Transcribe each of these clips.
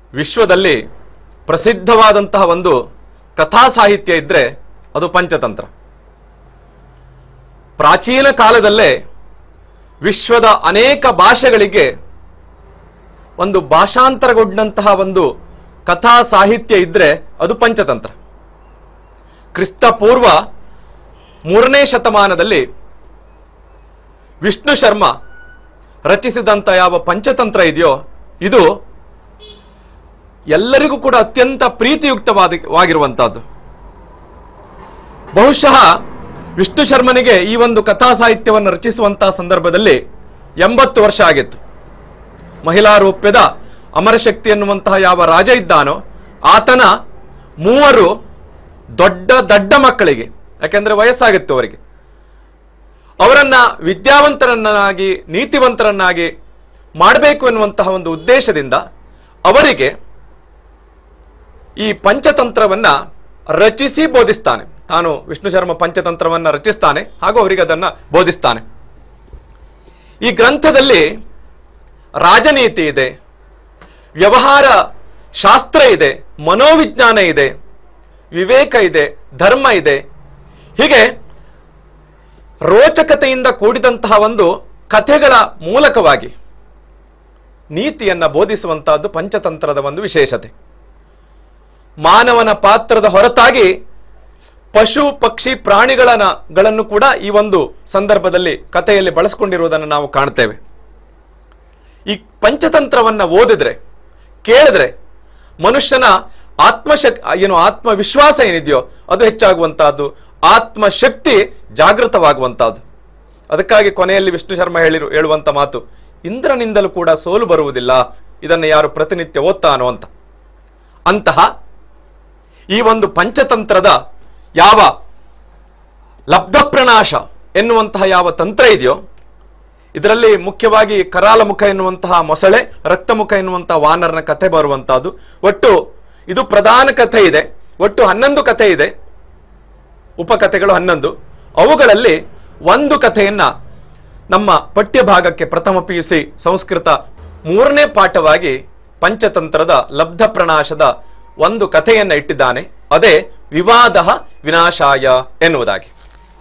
ವಿಶ್ವದಲ್ಲಿ ಪ್ರಸಿದ್ಧವಾದಂತಹ ಒಂದು ಕಥಾ ಸಾಹಿತ್ಯ ಇದ್ರೆ ಅದು ಪಂಚತಂತ್ರ ಪ್ರಾಚೀನ ಕಾಲದಲ್ಲೇ ವಿಶ್ವದ ಅನೇಕ ಭಾಷೆಗಳಿಗೆ ಒಂದು ಭಾಷಾಂತರಗೊಂಡಂತಹ ಒಂದು ಕಥಾ ಸಾಹಿತ್ಯ ಇದ್ರೆ ಅದು ಪಂಚತಂತ್ರ ಕ್ರಿಸ್ತ ಪೂರ್ವ ಮೂರನೇ ಶತಮಾನದಲ್ಲಿ ವಿಷ್ಣು ಶರ್ಮ ರಚಿಸಿದಂಥ ಯಾವ ಪಂಚತಂತ್ರ ಇದೆಯೋ ಇದು ಎಲ್ಲರಿಗೂ ಕೂಡ ಅತ್ಯಂತ ಪ್ರೀತಿಯುಕ್ತವಾದ ವಾಗಿರುವಂತಹದ್ದು ಬಹುಶಃ ವಿಷ್ಣು ಶರ್ಮನಿಗೆ ಈ ಒಂದು ಕಥಾ ಸಾಹಿತ್ಯವನ್ನು ರಚಿಸುವಂತಹ ಸಂದರ್ಭದಲ್ಲಿ ಎಂಬತ್ತು ವರ್ಷ ಆಗಿತ್ತು ಮಹಿಳಾ ರೂಪ್ಯದ ಅಮರಶಕ್ತಿ ಎನ್ನುವಂತಹ ಯಾವ ರಾಜ ಇದ್ದಾನೋ ಆತನ ಮೂವರು ದೊಡ್ಡ ದಡ್ಡ ಮಕ್ಕಳಿಗೆ ಯಾಕೆಂದ್ರೆ ವಯಸ್ಸಾಗಿತ್ತು ಅವರಿಗೆ ಅವರನ್ನ ವಿದ್ಯಾವಂತರನ್ನಾಗಿ ನೀತಿವಂತರನ್ನಾಗಿ ಮಾಡಬೇಕು ಎನ್ನುವಂತಹ ಒಂದು ಉದ್ದೇಶದಿಂದ ಅವರಿಗೆ ಈ ಪಂಚತಂತ್ರವನ್ನ ರಚಿಸಿ ಬೋಧಿಸ್ತಾನೆ ತಾನು ವಿಷ್ಣು ಶರ್ಮ ಪಂಚತಂತ್ರವನ್ನ ರಚಿಸ್ತಾನೆ ಹಾಗೂ ಅವರಿಗೆ ಅದನ್ನ ಬೋಧಿಸ್ತಾನೆ ಈ ಗ್ರಂಥದಲ್ಲಿ ರಾಜನೀತಿ ಇದೆ ವ್ಯವಹಾರ ಶಾಸ್ತ್ರ ಇದೆ ಮನೋವಿಜ್ಞಾನ ಇದೆ ವಿವೇಕ ಇದೆ ಧರ್ಮ ಇದೆ ಹೀಗೆ ರೋಚಕತೆಯಿಂದ ಕೂಡಿದಂತಹ ಒಂದು ಕಥೆಗಳ ಮೂಲಕವಾಗಿ ನೀತಿಯನ್ನ ಬೋಧಿಸುವಂತಹದ್ದು ಪಂಚತಂತ್ರದ ಒಂದು ವಿಶೇಷತೆ ಮಾನವನ ಪಾತ್ರದ ಹೊರತಾಗಿ ಪಶು ಪಕ್ಷಿ ಪ್ರಾಣಿಗಳನ್ನ ಗಳನ್ನು ಕೂಡ ಈ ಒಂದು ಸಂದರ್ಭದಲ್ಲಿ ಕಥೆಯಲ್ಲಿ ಬಳಸಿಕೊಂಡಿರುವುದನ್ನು ನಾವು ಕಾಣ್ತೇವೆ ಈ ಪಂಚತಂತ್ರವನ್ನ ಓದಿದ್ರೆ ಕೇಳಿದ್ರೆ ಮನುಷ್ಯನ ಆತ್ಮಶಕ್ ಏನು ಆತ್ಮವಿಶ್ವಾಸ ಏನಿದೆಯೋ ಅದು ಹೆಚ್ಚಾಗುವಂತಹದ್ದು ಆತ್ಮಶಕ್ತಿ ಜಾಗೃತವಾಗುವಂತಹದ್ದು ಅದಕ್ಕಾಗಿ ಕೊನೆಯಲ್ಲಿ ವಿಷ್ಣು ಶರ್ಮ ಹೇಳಿರು ಹೇಳುವಂತ ಮಾತು ಇಂದ್ರನಿಂದಲೂ ಕೂಡ ಸೋಲು ಬರುವುದಿಲ್ಲ ಇದನ್ನು ಯಾರು ಪ್ರತಿನಿತ್ಯ ಓದ್ತಾನೋ ಅಂತ ಅಂತಹ ಈ ಒಂದು ಪಂಚತಂತ್ರದ ಯಾವ ಲಬ್ಧಪ್ರಣಾಶ ಎನ್ನುವಂತಹ ಯಾವ ತಂತ್ರ ಇದೆಯೋ ಇದರಲ್ಲಿ ಮುಖ್ಯವಾಗಿ ಕರಾಲ ಮುಖ ಎನ್ನುವಂತಹ ಮೊಸಳೆ ರಕ್ತಮುಖ ಎನ್ನುವಂತಹ ವಾನರನ ಕಥೆ ಬರುವಂತಹದ್ದು ಒಟ್ಟು ಇದು ಪ್ರಧಾನ ಕಥೆ ಇದೆ ಒಟ್ಟು ಹನ್ನೊಂದು ಕಥೆ ಇದೆ ಉಪಕಥೆಗಳು ಹನ್ನೊಂದು ಅವುಗಳಲ್ಲಿ ಒಂದು ಕಥೆಯನ್ನ ನಮ್ಮ ಪಠ್ಯ ಭಾಗಕ್ಕೆ ಪ್ರಥಮ ಪಿ ಯು ಸಿ ಸಂಸ್ಕೃತ ಮೂರನೇ ಪಾಠವಾಗಿ ಪಂಚತಂತ್ರದ ಲಬ್ಧ ಪ್ರಣಾಶದ ಒಂದು ಕಥೆಯನ್ನ ಇಟ್ಟಿದ್ದಾನೆ ಅದೇ ವಿವಾದ ವಿನಾಶಾಯ ಎನ್ನುವುದಾಗಿ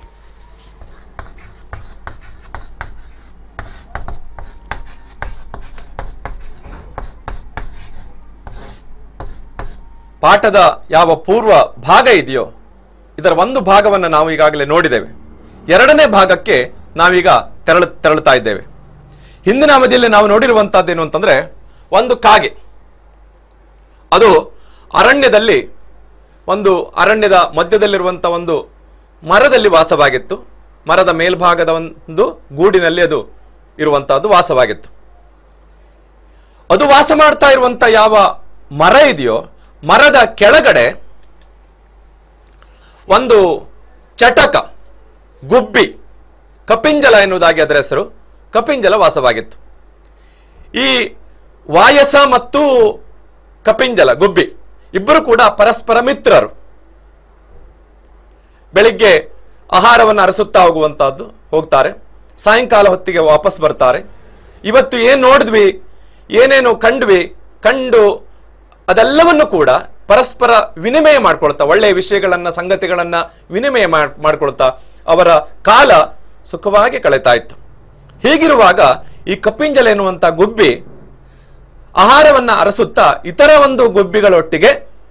ಪಾಠದ ಯಾವ ಪೂರ್ವ ಭಾಗ ಇದೆಯೋ ಇದರ ಒಂದು ಭಾಗವನ್ನು ನಾವು ಈಗಾಗಲೇ ನೋಡಿದ್ದೇವೆ ಎರಡನೇ ಭಾಗಕ್ಕೆ ನಾವೀಗ ತೆರಳ ತೆರಳುತ್ತಾ ಇದ್ದೇವೆ ಹಿಂದಿನ ಅವಧಿಯಲ್ಲಿ ನಾವು ನೋಡಿರುವಂತಹದ್ದು ಏನು ಅಂತಂದ್ರೆ ಒಂದು ಕಾಗೆ ಅದು ಅರಣ್ಯದಲ್ಲಿ ಒಂದು ಅರಣ್ಯದ ಮಧ್ಯದಲ್ಲಿರುವಂತ ಒಂದು ಮರದಲ್ಲಿ ವಾಸವಾಗಿತ್ತು ಮರದ ಮೇಲ್ಭಾಗದ ಒಂದು ಗೂಡಿನಲ್ಲಿ ಅದು ಇರುವಂತಹದ್ದು ವಾಸವಾಗಿತ್ತು ಅದು ವಾಸ ಮಾಡ್ತಾ ಇರುವಂತ ಯಾವ ಮರ ಇದೆಯೋ ಮರದ ಕೆಳಗಡೆ ಒಂದು ಚಟಕ ಗುಬ್ಬಿ ಕಪಿಂಜಲ ಎನ್ನುವುದಾಗಿ ಅದರ ಹೆಸರು ಕಪಿಂಜಲ ವಾಸವಾಗಿತ್ತು ಈ ವಾಯಸ ಮತ್ತು ಕಪಿಂಜಲ ಗುಬ್ಬಿ ಇಬ್ಬರು ಕೂಡ ಪರಸ್ಪರ ಮಿತ್ರರು ಬೆಳಿಗ್ಗೆ ಆಹಾರವನ್ನು ಅರಸುತ್ತಾ ಹೋಗುವಂತಹದ್ದು ಹೋಗ್ತಾರೆ ಸಾಯಂಕಾಲ ಹೊತ್ತಿಗೆ ವಾಪಸ್ ಬರ್ತಾರೆ ಇವತ್ತು ಏನ್ ನೋಡಿದ್ವಿ ಏನೇನು ಕಂಡ್ವಿ ಕಂಡು ಅದೆಲ್ಲವನ್ನು ಕೂಡ ಪರಸ್ಪರ ವಿನಿಮಯ ಮಾಡ್ಕೊಳ್ತಾ ಒಳ್ಳೆಯ ವಿಷಯಗಳನ್ನ ಸಂಗತಿಗಳನ್ನ ವಿನಿಮಯ ಮಾಡ್- ಮಾಡ್ಕೊಳ್ತಾ ಅವರ ಕಾಲ ಸುಖವಾಗಿ ಕಳೀತಾ ಇತ್ತು ಹೀಗಿರುವಾಗ ಈ ಕಪ್ಪಿಂಜಲ ಎನ್ನುವಂತ ಗುಬ್ಬಿ ಆಹಾರವನ್ನ ಅರಸುತ್ತಾ ಇತರ ಒಂದು ಗುಬ್ಬಿಗಳೊಟ್ಟಿಗೆ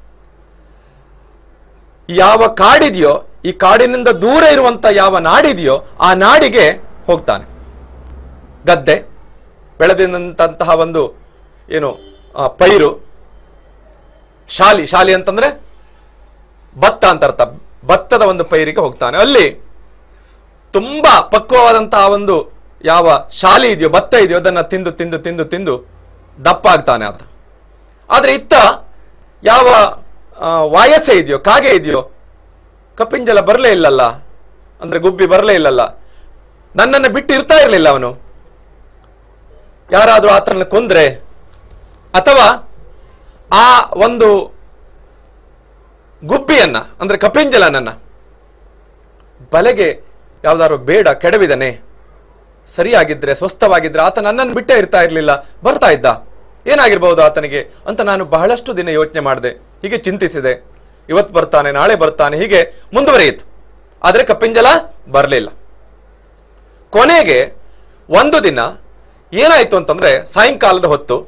ಯಾವ ಕಾಡಿದೆಯೋ ಈ ಕಾಡಿನಿಂದ ದೂರ ಇರುವಂತ ಯಾವ ನಾಡಿದೆಯೋ ಆ ನಾಡಿಗೆ ಹೋಗ್ತಾನೆ ಗದ್ದೆ ಬೆಳೆದಂತಹ ಒಂದು ಏನು ಆ, ಪೈರು ಶಾಲಿ ಶಾಲಿ ಅಂತಂದ್ರೆ ಭತ್ತ ಅಂತ ಅರ್ಥ ಭತ್ತದ ಒಂದು ಪೈರಿಗೆ ಹೋಗ್ತಾನೆ ಅಲ್ಲಿ ತುಂಬಾ ಪಕ್ವವಾದಂತಹ ಒಂದು ಯಾವ ಶಾಲಿ ಇದೆಯೋ ಭತ್ತ ಇದೆಯೋ ಅದನ್ನ ತಿಂದು ತಿಂದು ತಿಂದು ತಿಂದು ದಪ್ಪ ಆಗ್ತಾನೆ ಆತ ಆದ್ರೆ ಇತ್ತ ಯಾವ ಆ, ವಾಯಸ್ಸೆ ಇದೆಯೋ ಕಾಗೆ ಇದೆಯೋ ಕಪಿಂಜಲ ಬರಲೇ ಇಲ್ಲಲ್ಲ ಅಂದ್ರೆ ಗುಬ್ಬಿ ಬರಲೇ ಇಲ್ಲಲ್ಲ ನನ್ನನ್ನು ಬಿಟ್ಟು ಇರ್ತಾ ಇರಲಿಲ್ಲ ಅವನು ಯಾರಾದ್ರೂ ಆತನ ಕೊಂದ್ರೆ ಅಥವಾ ಆ ಒಂದು ಗುಬ್ಬಿಯನ್ನ ಅಂದ್ರೆ ಕಪಿಂಜಲನನ್ನ ಬಲೆಗೆ ಯಾವ್ದಾದ್ರು ಬೇಡ ಕೆಡವಿದನೆ ಸರಿಯಾಗಿದ್ರೆ ಸ್ವಸ್ಥವಾಗಿದ್ರೆ ಆತ ನನ್ನನ್ನು ಬಿಟ್ಟೇ ಇರ್ತಾ ಇರ್ಲಿಲ್ಲ ಬರ್ತಾ ಇದ್ದ ಏನಾಗಿರ್ಬೋದು ಆತನಿಗೆ ಅಂತ ನಾನು ಬಹಳಷ್ಟು ದಿನ ಯೋಚನೆ ಮಾಡಿದೆ ಹೀಗೆ ಚಿಂತಿಸಿದೆ ಇವತ್ತು ಬರ್ತಾನೆ ನಾಳೆ ಬರ್ತಾನೆ ಹೀಗೆ ಮುಂದುವರಿಯಿತು ಆದರೆ ಕಪ್ಪಿಂಜಲ ಬರಲಿಲ್ಲ ಕೊನೆಗೆ ಒಂದು ದಿನ ಏನಾಯ್ತು ಅಂತಂದ್ರೆ ಸಾಯಂಕಾಲದ ಹೊತ್ತು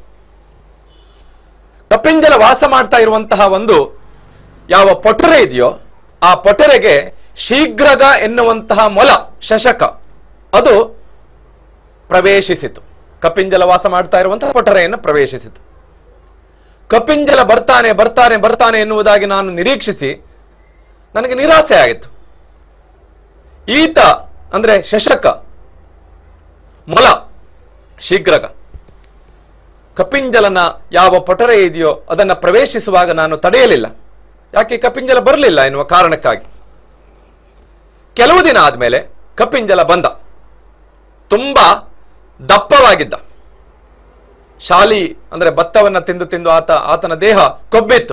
ಕಪಿಂಜಲ ವಾಸ ಮಾಡ್ತಾ ಇರುವಂತಹ ಒಂದು ಯಾವ ಪೊಟರೆ ಇದೆಯೋ ಆ ಪೊಟರೆಗೆ ಶೀಘ್ರಗ ಎನ್ನುವಂತಹ ಮೊಲ ಶಶಕ ಅದು ಪ್ರವೇಶಿಸಿತು ಕಪಿಂಜಲ ವಾಸ ಮಾಡ್ತಾ ಇರುವಂತಹ ಪೊಟರೆಯನ್ನು ಪ್ರವೇಶಿಸಿತು ಕಪಿಂಜಲ ಬರ್ತಾನೆ ಬರ್ತಾನೆ ಬರ್ತಾನೆ ಎನ್ನುವುದಾಗಿ ನಾನು ನಿರೀಕ್ಷಿಸಿ ನನಗೆ ನಿರಾಸೆ ಆಯಿತು ಈತ ಅಂದ್ರೆ ಶಶಕ ಮೊಲ ಶೀಘ್ರಗ ಕಪಿಂಜಲನ ಯಾವ ಪೊಟರೆ ಇದೆಯೋ ಅದನ್ನ ಪ್ರವೇಶಿಸುವಾಗ ನಾನು ತಡೆಯಲಿಲ್ಲ ಯಾಕೆ ಕಪಿಂಜಲ ಬರಲಿಲ್ಲ ಎನ್ನುವ ಕಾರಣಕ್ಕಾಗಿ ಕೆಲವು ದಿನ ಆದ್ಮೇಲೆ ಕಪಿಂಜಲ ಬಂದ ತುಂಬಾ ದಪ್ಪವಾಗಿದ್ದ ಶಾಲಿ ಅಂದ್ರೆ ಭತ್ತವನ್ನ ತಿಂದು ತಿಂದು ಆತ ಆತನ ದೇಹ ಕೊಬ್ಬಿತ್ತು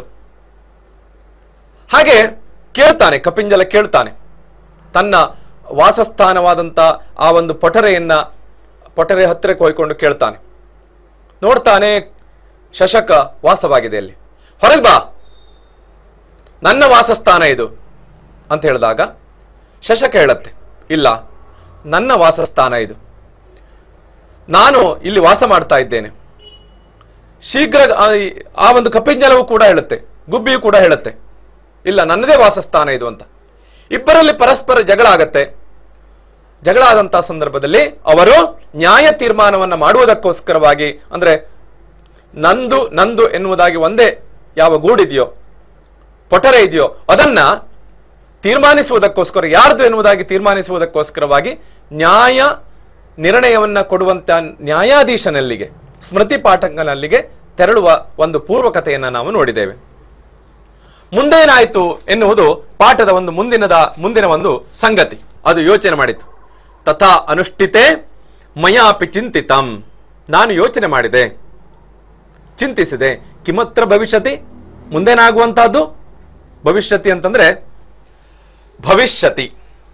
ಹಾಗೆ ಕೇಳ್ತಾನೆ ಕಪಿಂಜಲ ಕೇಳ್ತಾನೆ ತನ್ನ ವಾಸಸ್ಥಾನವಾದಂತ ಆ ಒಂದು ಪೊಟರೆಯನ್ನ ಪೊಟರೆ ಹತ್ತಿರಕ್ಕೆ ಹೋಯ್ಕೊಂಡು ಕೇಳ್ತಾನೆ ನೋಡ್ತಾನೆ ಶಶಕ ವಾಸವಾಗಿದೆ ಅಲ್ಲಿ ಹೊರಗೆ ಬಾ ನನ್ನ ವಾಸಸ್ಥಾನ ಇದು ಅಂತ ಹೇಳಿದಾಗ ಶಶಕ ಹೇಳತ್ತೆ ಇಲ್ಲ ನನ್ನ ವಾಸಸ್ಥಾನ ಇದು ನಾನು ಇಲ್ಲಿ ವಾಸ ಮಾಡ್ತಾ ಇದ್ದೇನೆ ಶೀಘ್ರ ಆ- ಆ ಒಂದು ಕಪಿಂಜಲವು ಕೂಡ ಹೇಳುತ್ತೆ ಗುಬ್ಬಿಯು ಕೂಡ ಹೇಳುತ್ತೆ ಇಲ್ಲ ನನ್ನದೇ ವಾಸಸ್ಥಾನ ಇದು ಅಂತ ಇಬ್ಬರಲ್ಲಿ ಪರಸ್ಪರ ಜಗಳ ಆಗತ್ತೆ ಜಗಳ ಆದಂತಹ ಸಂದರ್ಭದಲ್ಲಿ ಅವರು ನ್ಯಾಯ ತೀರ್ಮಾನವನ್ನ ಮಾಡುವುದಕ್ಕೋಸ್ಕರವಾಗಿ ಅಂದ್ರೆ ನಂದು ನಂದು ಎನ್ನುವುದಾಗಿ ಒಂದೇ ಯಾವ ಗೂಡಿದೆಯೋ ಪೊಟರೆ ಇದೆಯೋ ಅದನ್ನ ತೀರ್ಮಾನಿಸುವುದಕ್ಕೋಸ್ಕರ ಯಾರ್ದು ಎನ್ನುವುದಾಗಿ ತೀರ್ಮಾನಿಸುವುದಕ್ಕೋಸ್ಕರವಾಗಿ ನ್ಯಾಯ ನಿರ್ಣಯವನ್ನ ಕೊಡುವಂತ ನ್ಯಾಯಾಧೀಶನಲ್ಲಿಗೆ ಸ್ಮೃತಿ ಪಾಠಕನಲ್ಲಿಗೆ ತೆರಳುವ ಒಂದು ಪೂರ್ವಕತೆಯನ್ನ ನಾವು ನೋಡಿದ್ದೇವೆ ಮುಂದೇನಾಯಿತು ಎನ್ನುವುದು ಪಾಠದ ಒಂದು ಮುಂದಿನದ ಮುಂದಿನ ಒಂದು ಸಂಗತಿ ಅದು ಯೋಚನೆ ಮಾಡಿತು ತಥಾ ಅನುಷ್ಠಿತೆ ಮಯಾಪಿ ಚಿಂತಿತಂ ನಾನು ಯೋಚನೆ ಮಾಡಿದೆ ಚಿಂತಿಸಿದೆ ಕಿಮತ್ರ ಭವಿಷ್ಯತಿ ಮುಂದೇನಾಗುವಂತಹದ್ದು ಭವಿಷ್ಯತಿ ಅಂತಂದ್ರೆ ಭವಿಷ್ಯತಿ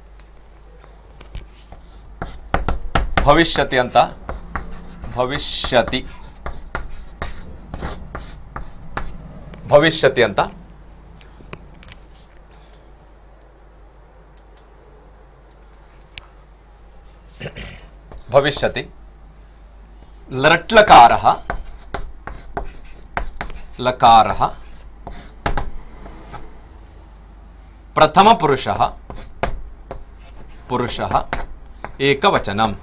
ಭವಿಷ್ಯತಿ ಅಂತ ಭವಿಷ್ಯತಿ ಭವಿಷ್ಯತಿ ಅಂತ ಭವಿಷ್ಯತಿ ಲಟ್ಲಕಾರ ಲಕಾರ ಪ್ರಥಮ ಪುರುಷ ಪುರುಷ ಏಕವಚನಂ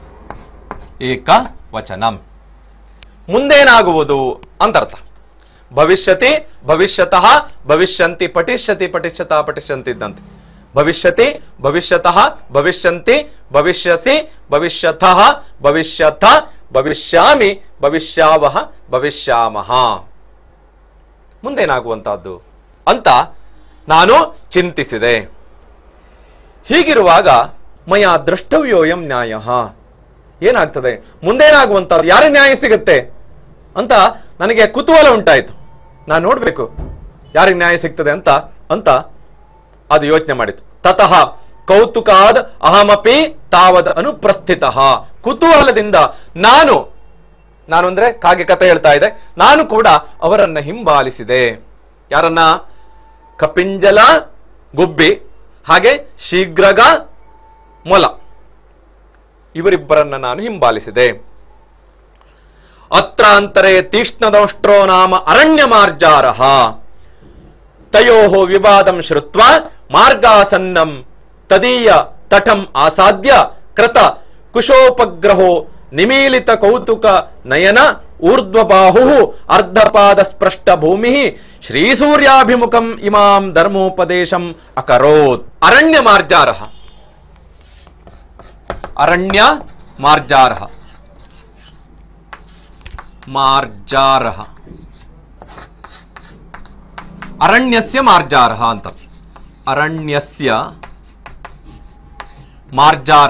ಏಕವಚನಂ ಮುಂದೇನಾಗುವುದು ಅಂತರ್ಥ ಭವಿಷ್ಯತಿ ಭವಿಷ್ಯತಃ ಭವಿಷ್ಯಂತಿ ಪಠಿಷ್ಯತಿ ಪಠಿಷ್ಯತ ಪಠಿಷ್ಯಂತಿ ಇದ್ದಂತೆ ಭವಿಷ್ಯತಿ ಭವಿಷ್ಯತಃ ಭವಿಷ್ಯಂತಿ ಭವಿಷ್ಯಸಿ ಭವಿಷ್ಯತಃ ಭವಿಷ್ಯಥ ಭವಿಷ್ಯಾಮಿ ಭವಿಷ್ಯಾವಹ ಭವಿಷ್ಯಾಮಹ ಮುಂದೇನಾಗುವಂತಹದ್ದು ಅಂತ ನಾನು ಚಿಂತಿಸಿದೆ ಹೀಗಿರುವಾಗ ಮಯ ದ್ರಷ್ಟವ್ಯೋಯಂ ನ್ಯಾಯ ಏನಾಗ್ತದೆ ಮುಂದೇನಾಗುವಂತಹದ್ದು ಯಾರ ನ್ಯಾಯ ಸಿಗುತ್ತೆ ಅಂತ ನನಗೆ ಕುತೂಹಲ ಉಂಟಾಯಿತು ನಾನು ನೋಡ್ಬೇಕು ಯಾರಿಗೆ ನ್ಯಾಯ ಸಿಗ್ತದೆ ಅಂತ ಅಂತ ಅದು ಯೋಚನೆ ಮಾಡಿತು ತತಃ ಕೌತುಕಾದ್ ಅಹಮಪಿ ತಾವದ್ ಅನುಪ್ರಸ್ಥಿತ ಕುತೂಹಲದಿಂದ ನಾನು ನಾನು ಅಂದ್ರೆ ಕಾಗೆ ಕಥೆ ಹೇಳ್ತಾ ಇದೆ ನಾನು ಕೂಡ ಅವರನ್ನ ಹಿಂಬಾಲಿಸಿದೆ ಯಾರನ್ನ ಕಪಿಂಜಲ ಗುಬ್ಬಿ ಹಾಗೆ ಶೀಘ್ರಗ ಮೊಲ ಇವರಿಬ್ಬರನ್ನ ನಾನು ಹಿಂಬಾಲಿಸಿದೆ ಅತ್ರಾಂತರೆ ತೀಕ್ಷ್ಣದೌಷ್ಟ್ರೋ ನಾಮ ಅರಣ್ಯ ಮಾರ್ಜಾರ ತಯೋ ವಿವಾದಂ ಶ್ರುತ್ವ ಮಾರ್ಗಾಸನ್ನಂ ತದೀಯ ತಟಂ ಆಸಾದ್ಯ ಕೃತ ಕುಶೋಪಗ್ರಹೋ ನಿಮೀಲಿತ ಕೌತುಕ ನಯನ ಊರ್ಧ್ವಬಾಹು ಅರ್ಧಪಾದ ಸ್ಪೃಷ್ಟ ಭೂಮಿ ಶ್ರೀಸೂರ್ಯಾಭಿಮುಖಂ ಇಮಾಂ ಧರ್ಮೋಪದೇಶಂ ಅಕರೋತ್ ಅರಣ್ಯ ಮಾರ್ಜಾರ ಅರಣ್ಯ ಮಾರ್ಜಾರ ಮಾರ್ಜಾರ ಅರಣ್ಯಸ್ಯ ಮಾರ್ಜಾರ ಅಂತ ಅರಣ್ಯಸ್ಯ ಮಾರ್ಜಾರ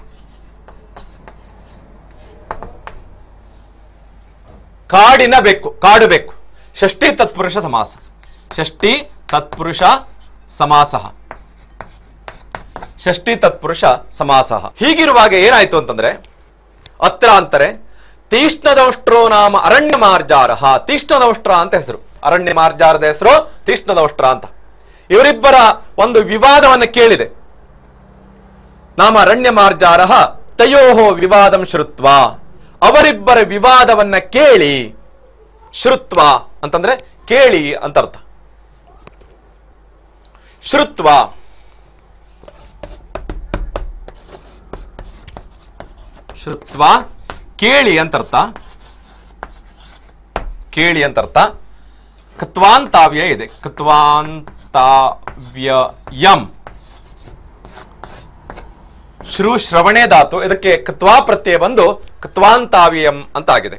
ಕಾಡಿನ ಬೆಕ್ಕು ಕಾಡು ಬೆಕ್ಕು ಷಷ್ಠಿ ತತ್ಪುರುಷ ಸಮಾಸ ಷಷ್ಠಿ ತತ್ಪುರುಷ ಸಮಾಸ ಷಷ್ಠಿ ತತ್ಪುರುಷ ಸಮಾಸ ಹೀಗಿರುವಾಗ ಏನಾಯ್ತು ಅಂತಂದ್ರೆ ಅತ್ರ ಅಂತಾರೆ ತೀಕ್ಷ್ಣದೌಷ್ಟ್ರೋ ನಾಮ ಅರಣ್ಯ ಮಾರ್ಜಾರ ತೀಕ್ಷ್ಣದೌಷ್ಟ್ರ ಅಂತ ಹೆಸರು ಅರಣ್ಯ ಮಾರ್ಜಾರದ ಹೆಸರು ತೀಕ್ಷ್ಣದೌಷ್ಟ್ರ ಅಂತ ಇವರಿಬ್ಬರ ಒಂದು ವಿವಾದವನ್ನು ಕೇಳಿದೆ ನಾಮ ಅರಣ್ಯ ಮಾರ್ಜಾರ ತಯೋಹೋ ವಿವಾದಂ ಶ್ರುತ್ವ ಅವರಿಬ್ಬರ ವಿವಾದವನ್ನ ಕೇಳಿ ಶ್ರುತ್ವ ಅಂತಂದ್ರೆ ಕೇಳಿ ಅಂತ ಅರ್ಥ ಶ್ರುತ್ವ ಶ್ರುತ್ವ ಕೇಳಿ ಅಂತರ್ಥ ಕೇಳಿ ಅಂತರ್ಥ ಕತ್ವಾಂತಾವ್ಯ ಇದೆ ಕತ್ವಾಂತಾವ್ಯಯಂ ಶ್ರೂ ಶ್ರವಣೆ ಧಾತು ಇದಕ್ಕೆ ಕತ್ವಾ ಪ್ರತ್ಯಯ ಬಂದು ಕತ್ವಾಂತಾವ್ಯಯಂ ಅಂತ ಆಗಿದೆ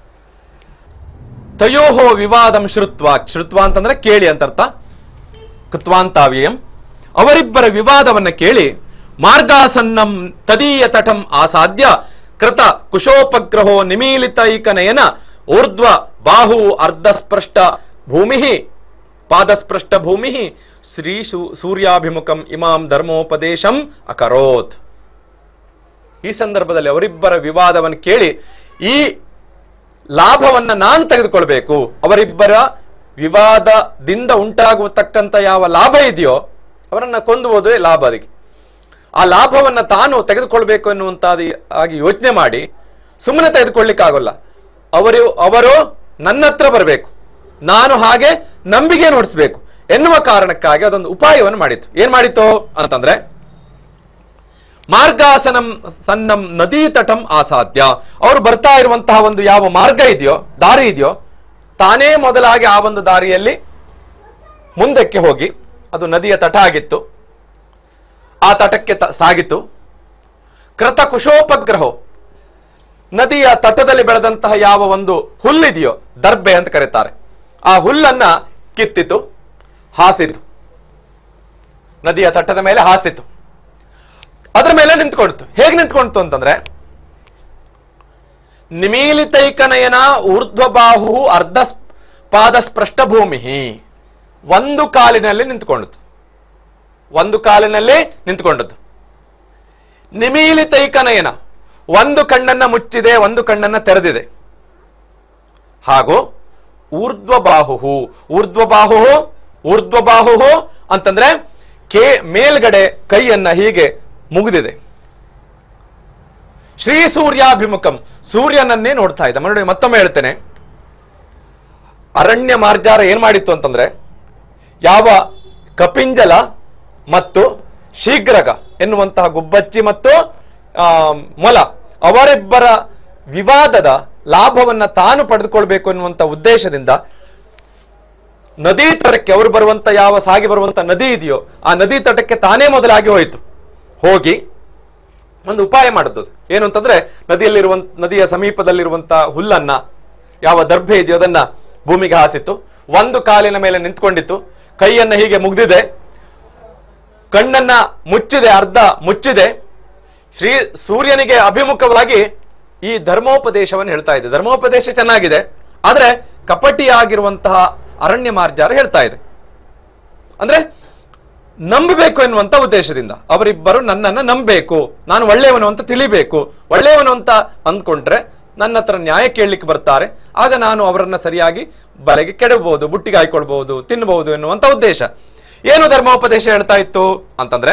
ತಯೋಹೋ ವಿವಾದಂ ಶ್ರುತ್ವ ಶ್ರುತ್ವ ಅಂತಂದ್ರೆ ಕೇಳಿ ಅಂತರ್ಥ ಕತ್ವಾಂತಾವ್ಯಯಂ ಅವರಿಬ್ಬರ ವಿವಾದವನ್ನ ಕೇಳಿ ಮಾರ್ಗಾಸನ್ನಂ ತದೀಯ ತಟಂ ಆಸಾದ್ಯ ಕೃತ ಕುಶೋಪಗ್ರಹೋ ನಿಮೀಲಿತೈಕನಯನ ಊರ್ಧ್ವ ಬಾಹು ಅರ್ಧಸ್ಪೃಷ್ಟ ಭೂಮಿ ಪಾದಸ್ಪೃಷ್ಟ ಭೂಮಿ ಶ್ರೀ ಸೂ- ಸೂರ್ಯಾಭಿಮುಖಂ ಇಮಾಂ ಧರ್ಮೋಪದೇಶಂ ಅಕರೋತ್ ಈ ಸಂದರ್ಭದಲ್ಲಿ ಅವರಿಬ್ಬರ ವಿವಾದವನ್ನು ಕೇಳಿ ಈ ಲಾಭವನ್ನ ನಾನು ತೆಗೆದುಕೊಳ್ಬೇಕು ಅವರಿಬ್ಬರ ವಿವಾದದಿಂದ ಉಂಟಾಗುವತಕ್ಕಂತ ಯಾವ ಲಾಭ ಇದೆಯೋ ಅವರನ್ನ ಕೊಂದುವುದೇ ಲಾಭ ಅದಕ್ಕೆ ಆ ಲಾಭವನ್ನ ತಾನು ತೆಗೆದುಕೊಳ್ಬೇಕು ಎನ್ನುವಂತಾದ ಆಗಿ ಯೋಚನೆ ಮಾಡಿ ಸುಮ್ಮನೆ ತೆಗೆದುಕೊಳ್ಳಿಕ್ಕಾಗಲ್ಲ ಅವರು ಅವರು ನನ್ನ ಹತ್ರ ಬರಬೇಕು ನಾನು ಹಾಗೆ ನಂಬಿಕೆ ನೋಡಿಸ್ಬೇಕು ಎನ್ನುವ ಕಾರಣಕ್ಕಾಗಿ ಅದೊಂದು ಉಪಾಯವನ್ನು ಮಾಡಿತ್ತು ಏನ್ ಮಾಡಿತ್ತು ಅಂತಂದ್ರೆ ಮಾರ್ಗಾಸನಂ ಸನ್ನಂ ನದಿ ತಟಂ ಆಸಾಧ್ಯ ಅವರು ಬರ್ತಾ ಇರುವಂತಹ ಒಂದು ಯಾವ ಮಾರ್ಗ ಇದೆಯೋ ದಾರಿ ಇದೆಯೋ ತಾನೇ ಮೊದಲಾಗಿ ಆ ಒಂದು ದಾರಿಯಲ್ಲಿ ಮುಂದಕ್ಕೆ ಹೋಗಿ ಅದು ನದಿಯ ತಟ ಆಗಿತ್ತು ಆ ತಟಕ್ಕೆ ತ- ಸಾಗಿತು ಕೃತ ಕುಶೋಪಗ್ರಹ ನದಿಯ ತಟದಲ್ಲಿ ಬೆಳೆದಂತಹ ಯಾವ ಒಂದು ಹುಲ್ಲಿದೆಯೋ ದರ್ಬೆ ಅಂತ ಕರೀತಾರೆ ಆ ಹುಲ್ಲನ್ನ ಕಿತ್ತಿತು ಹಾಸಿತು ನದಿಯ ತಟ್ಟದ ಮೇಲೆ ಹಾಸಿತು ಅದರ ಮೇಲೆ ನಿಂತ್ಕೊಳ್ತು ಹೇಗೆ ನಿಂತ್ಕೊಳ್ತು ಅಂತಂದ್ರೆ ನಿಮೀಲಿತೈಕನಯನ ಊರ್ಧ್ವಬಾಹು ಅರ್ಧ ಸ್- ಪಾದ ಸ್ಪೃಷ್ಟ ಭೂಮಿ ಒಂದು ಕಾಲಿನಲ್ಲಿ ನಿಂತ್ಕೊಂಡಿತು ಒಂದು ಕಾಲಿನಲ್ಲಿ ನಿಂತ್ಕೊಂಡದ್ದು ನಿಮೀಲಿತೈಕನಯನ ಒಂದು ಕಣ್ಣನ್ನ ಮುಚ್ಚಿದೆ ಒಂದು ಕಣ್ಣನ್ನ ತೆರೆದಿದೆ ಹಾಗೂ ಊರ್ಧ್ವಬಾಹು ಊರ್ಧ್ವಬಾಹು ಊರ್ಧ್ವಬಾಹು ಅಂತಂದ್ರೆ ಕೇ ಮೇಲ್ಗಡೆ ಕೈಯನ್ನ ಹೀಗೆ ಮುಗಿದಿದೆ ಶ್ರೀ ಸೂರ್ಯಾಭಿಮುಖಂ ಸೂರ್ಯನನ್ನೇ ನೋಡ್ತಾ ಇದ್ದ ನೋಡಿ ಮತ್ತೊಮ್ಮೆ ಹೇಳ್ತೇನೆ ಅರಣ್ಯ ಮಾರ್ಜಾರ ಏನ್ ಮಾಡಿತ್ತು ಅಂತಂದ್ರೆ ಯಾವ ಕಪಿಂಜಲ ಮತ್ತು ಶೀಘ್ರಗ ಎನ್ನುವಂತಹ ಗುಬ್ಬಚ್ಚಿ ಮತ್ತು ಆ, ಮೊಲ ಅವರಿಬ್ಬರ ವಿವಾದದ ಲಾಭವನ್ನ ತಾನು ಪಡೆದುಕೊಳ್ಬೇಕು ಎನ್ನುವಂತ ಉದ್ದೇಶದಿಂದ ನದಿ ತಟಕ್ಕೆ ಅವರು ಬರುವಂತ ಯಾವ ಸಾಗಿ ಬರುವಂತ ನದಿ ಇದೆಯೋ ಆ ನದಿ ತಟಕ್ಕೆ ತಾನೇ ಮೊದಲಾಗಿ ಹೋಯಿತು ಹೋಗಿ ಒಂದು ಉಪಾಯ ಮಾಡುತ್ತದೆ ಏನು ಅಂತಂದ್ರೆ ನದಿಯಲ್ಲಿರುವಂತ ನದಿಯ ಸಮೀಪದಲ್ಲಿರುವಂತ ಹುಲ್ಲನ್ನ ಯಾವ ದರ್ಭೆ ಇದೆಯೋ ಅದನ್ನ ಭೂಮಿಗೆ ಹಾಸಿತು ಒಂದು ಕಾಲಿನ ಮೇಲೆ ನಿಂತ್ಕೊಂಡಿತ್ತು ಕೈಯನ್ನ ಹೀಗೆ ಮುಗ್ದಿದೆ ಕಣ್ಣನ್ನ ಮುಚ್ಚಿದೆ ಅರ್ಧ ಮುಚ್ಚಿದೆ ಶ್ರೀ ಸೂರ್ಯನಿಗೆ ಅಭಿಮುಖವಾಗಿ ಈ ಧರ್ಮೋಪದೇಶವನ್ನು ಹೇಳ್ತಾ ಇದೆ ಧರ್ಮೋಪದೇಶ ಚೆನ್ನಾಗಿದೆ ಆದ್ರೆ ಕಪಟಿಯಾಗಿರುವಂತಹ ಅರಣ್ಯ ಮಾರ್ಜಾರ ಹೇಳ್ತಾ ಇದೆ ಅಂದ್ರೆ ನಂಬಬೇಕು ಎನ್ನುವಂತ ಉದ್ದೇಶದಿಂದ ಅವರಿಬ್ಬರು ನನ್ನನ್ನು ನಂಬಬೇಕು ನಾನು ಒಳ್ಳೆಯವನು ಅಂತ ತಿಳಿಬೇಕು ಒಳ್ಳೆಯವನು ಅಂತ ಅಂದ್ಕೊಂಡ್ರೆ ನನ್ನ ಹತ್ರ ನ್ಯಾಯ ಕೇಳಲಿಕ್ಕೆ ಬರ್ತಾರೆ ಆಗ ನಾನು ಅವರನ್ನ ಸರಿಯಾಗಿ ಬಲೆಗೆ ಕೆಡಬಹುದು ಬುಟ್ಟಿಗೆ ಹಾಕೊಳ್ಬಹುದು ತಿನ್ನಬಹುದು ಎನ್ನುವಂತ ಉದ್ದೇಶ ಏನು ಧರ್ಮೋಪದೇಶ ಹೇಳ್ತಾ ಇತ್ತು ಅಂತಂದ್ರೆ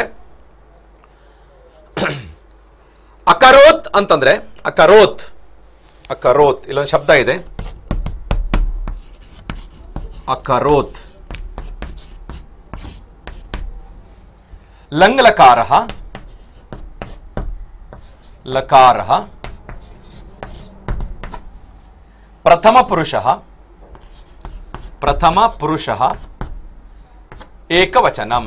ಅಕರೋತ್ ಅಂತಂದ್ರೆ ಅಕರೋತ್ ಅಕರೋತ್ ಇಲ್ಲೊಂದು ಶಬ್ದ ಇದೆ ಅಕರೋತ್ ಲಂಗ್ಲಕಾರ ಲಕಾರ ಪ್ರಥಮ ಪುರುಷ ಪ್ರಥಮ ಪುರುಷ ಏಕವಚನಂ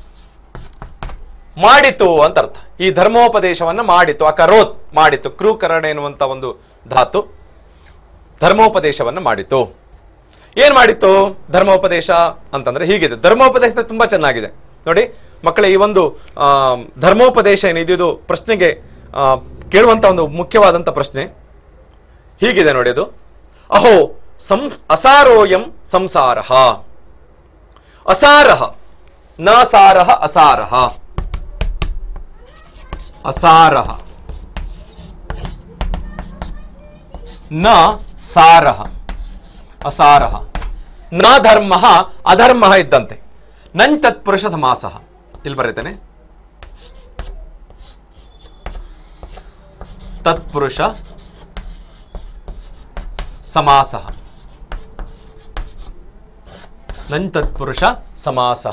ಮಾಡಿತು ಅಂತ ಅರ್ಥ ಈ ಧರ್ಮೋಪದೇಶವನ್ನು ಮಾಡಿತು ಅಕರೋತ್ ಮಾಡಿತು ಕ್ರೂಕರಣ ಎನ್ನುವಂತ ಒಂದು ಧಾತು ಧರ್ಮೋಪದೇಶವನ್ನು ಮಾಡಿತು ಏನ್ ಮಾಡಿತ್ತು ಧರ್ಮೋಪದೇಶ ಅಂತಂದ್ರೆ ಹೀಗಿದೆ ಧರ್ಮೋಪದೇಶ ತುಂಬಾ ಚೆನ್ನಾಗಿದೆ ನೋಡಿ ಮಕ್ಕಳೇ ಈ ಒಂದು ಆ, ಧರ್ಮೋಪದೇಶ ಏನಿದೆ ಇದು ಪ್ರಶ್ನೆಗೆ ಆ, ಕೇಳುವಂತ ಒಂದು ಮುಖ್ಯವಾದಂತ ಪ್ರಶ್ನೆ ಹೀಗಿದೆ ನೋಡಿ ಅದು ಅಹೋ ಸಂ ಅಸಾರೋಯಂ ಸಂಸಾರ ಅಸಾರಹ ನ ಸಾರಹ ಅಸಾರಹ ಅಸಾರಹ ನ ಸಾರಹ ಅಸಾರಹ ನ ಧರ್ಮ ಅಧರ್ಮ ಇದ್ದಂತೆ ನನ್ ತತ್ಪುರುಷ ಸಮಾಸ ಇಲ್ಲಿ ಬರೀತೇನೆ ತತ್ಪುರುಷ ಸಮಾಸ ನನ್ ತತ್ಪುರುಷ ಸಮಾಸ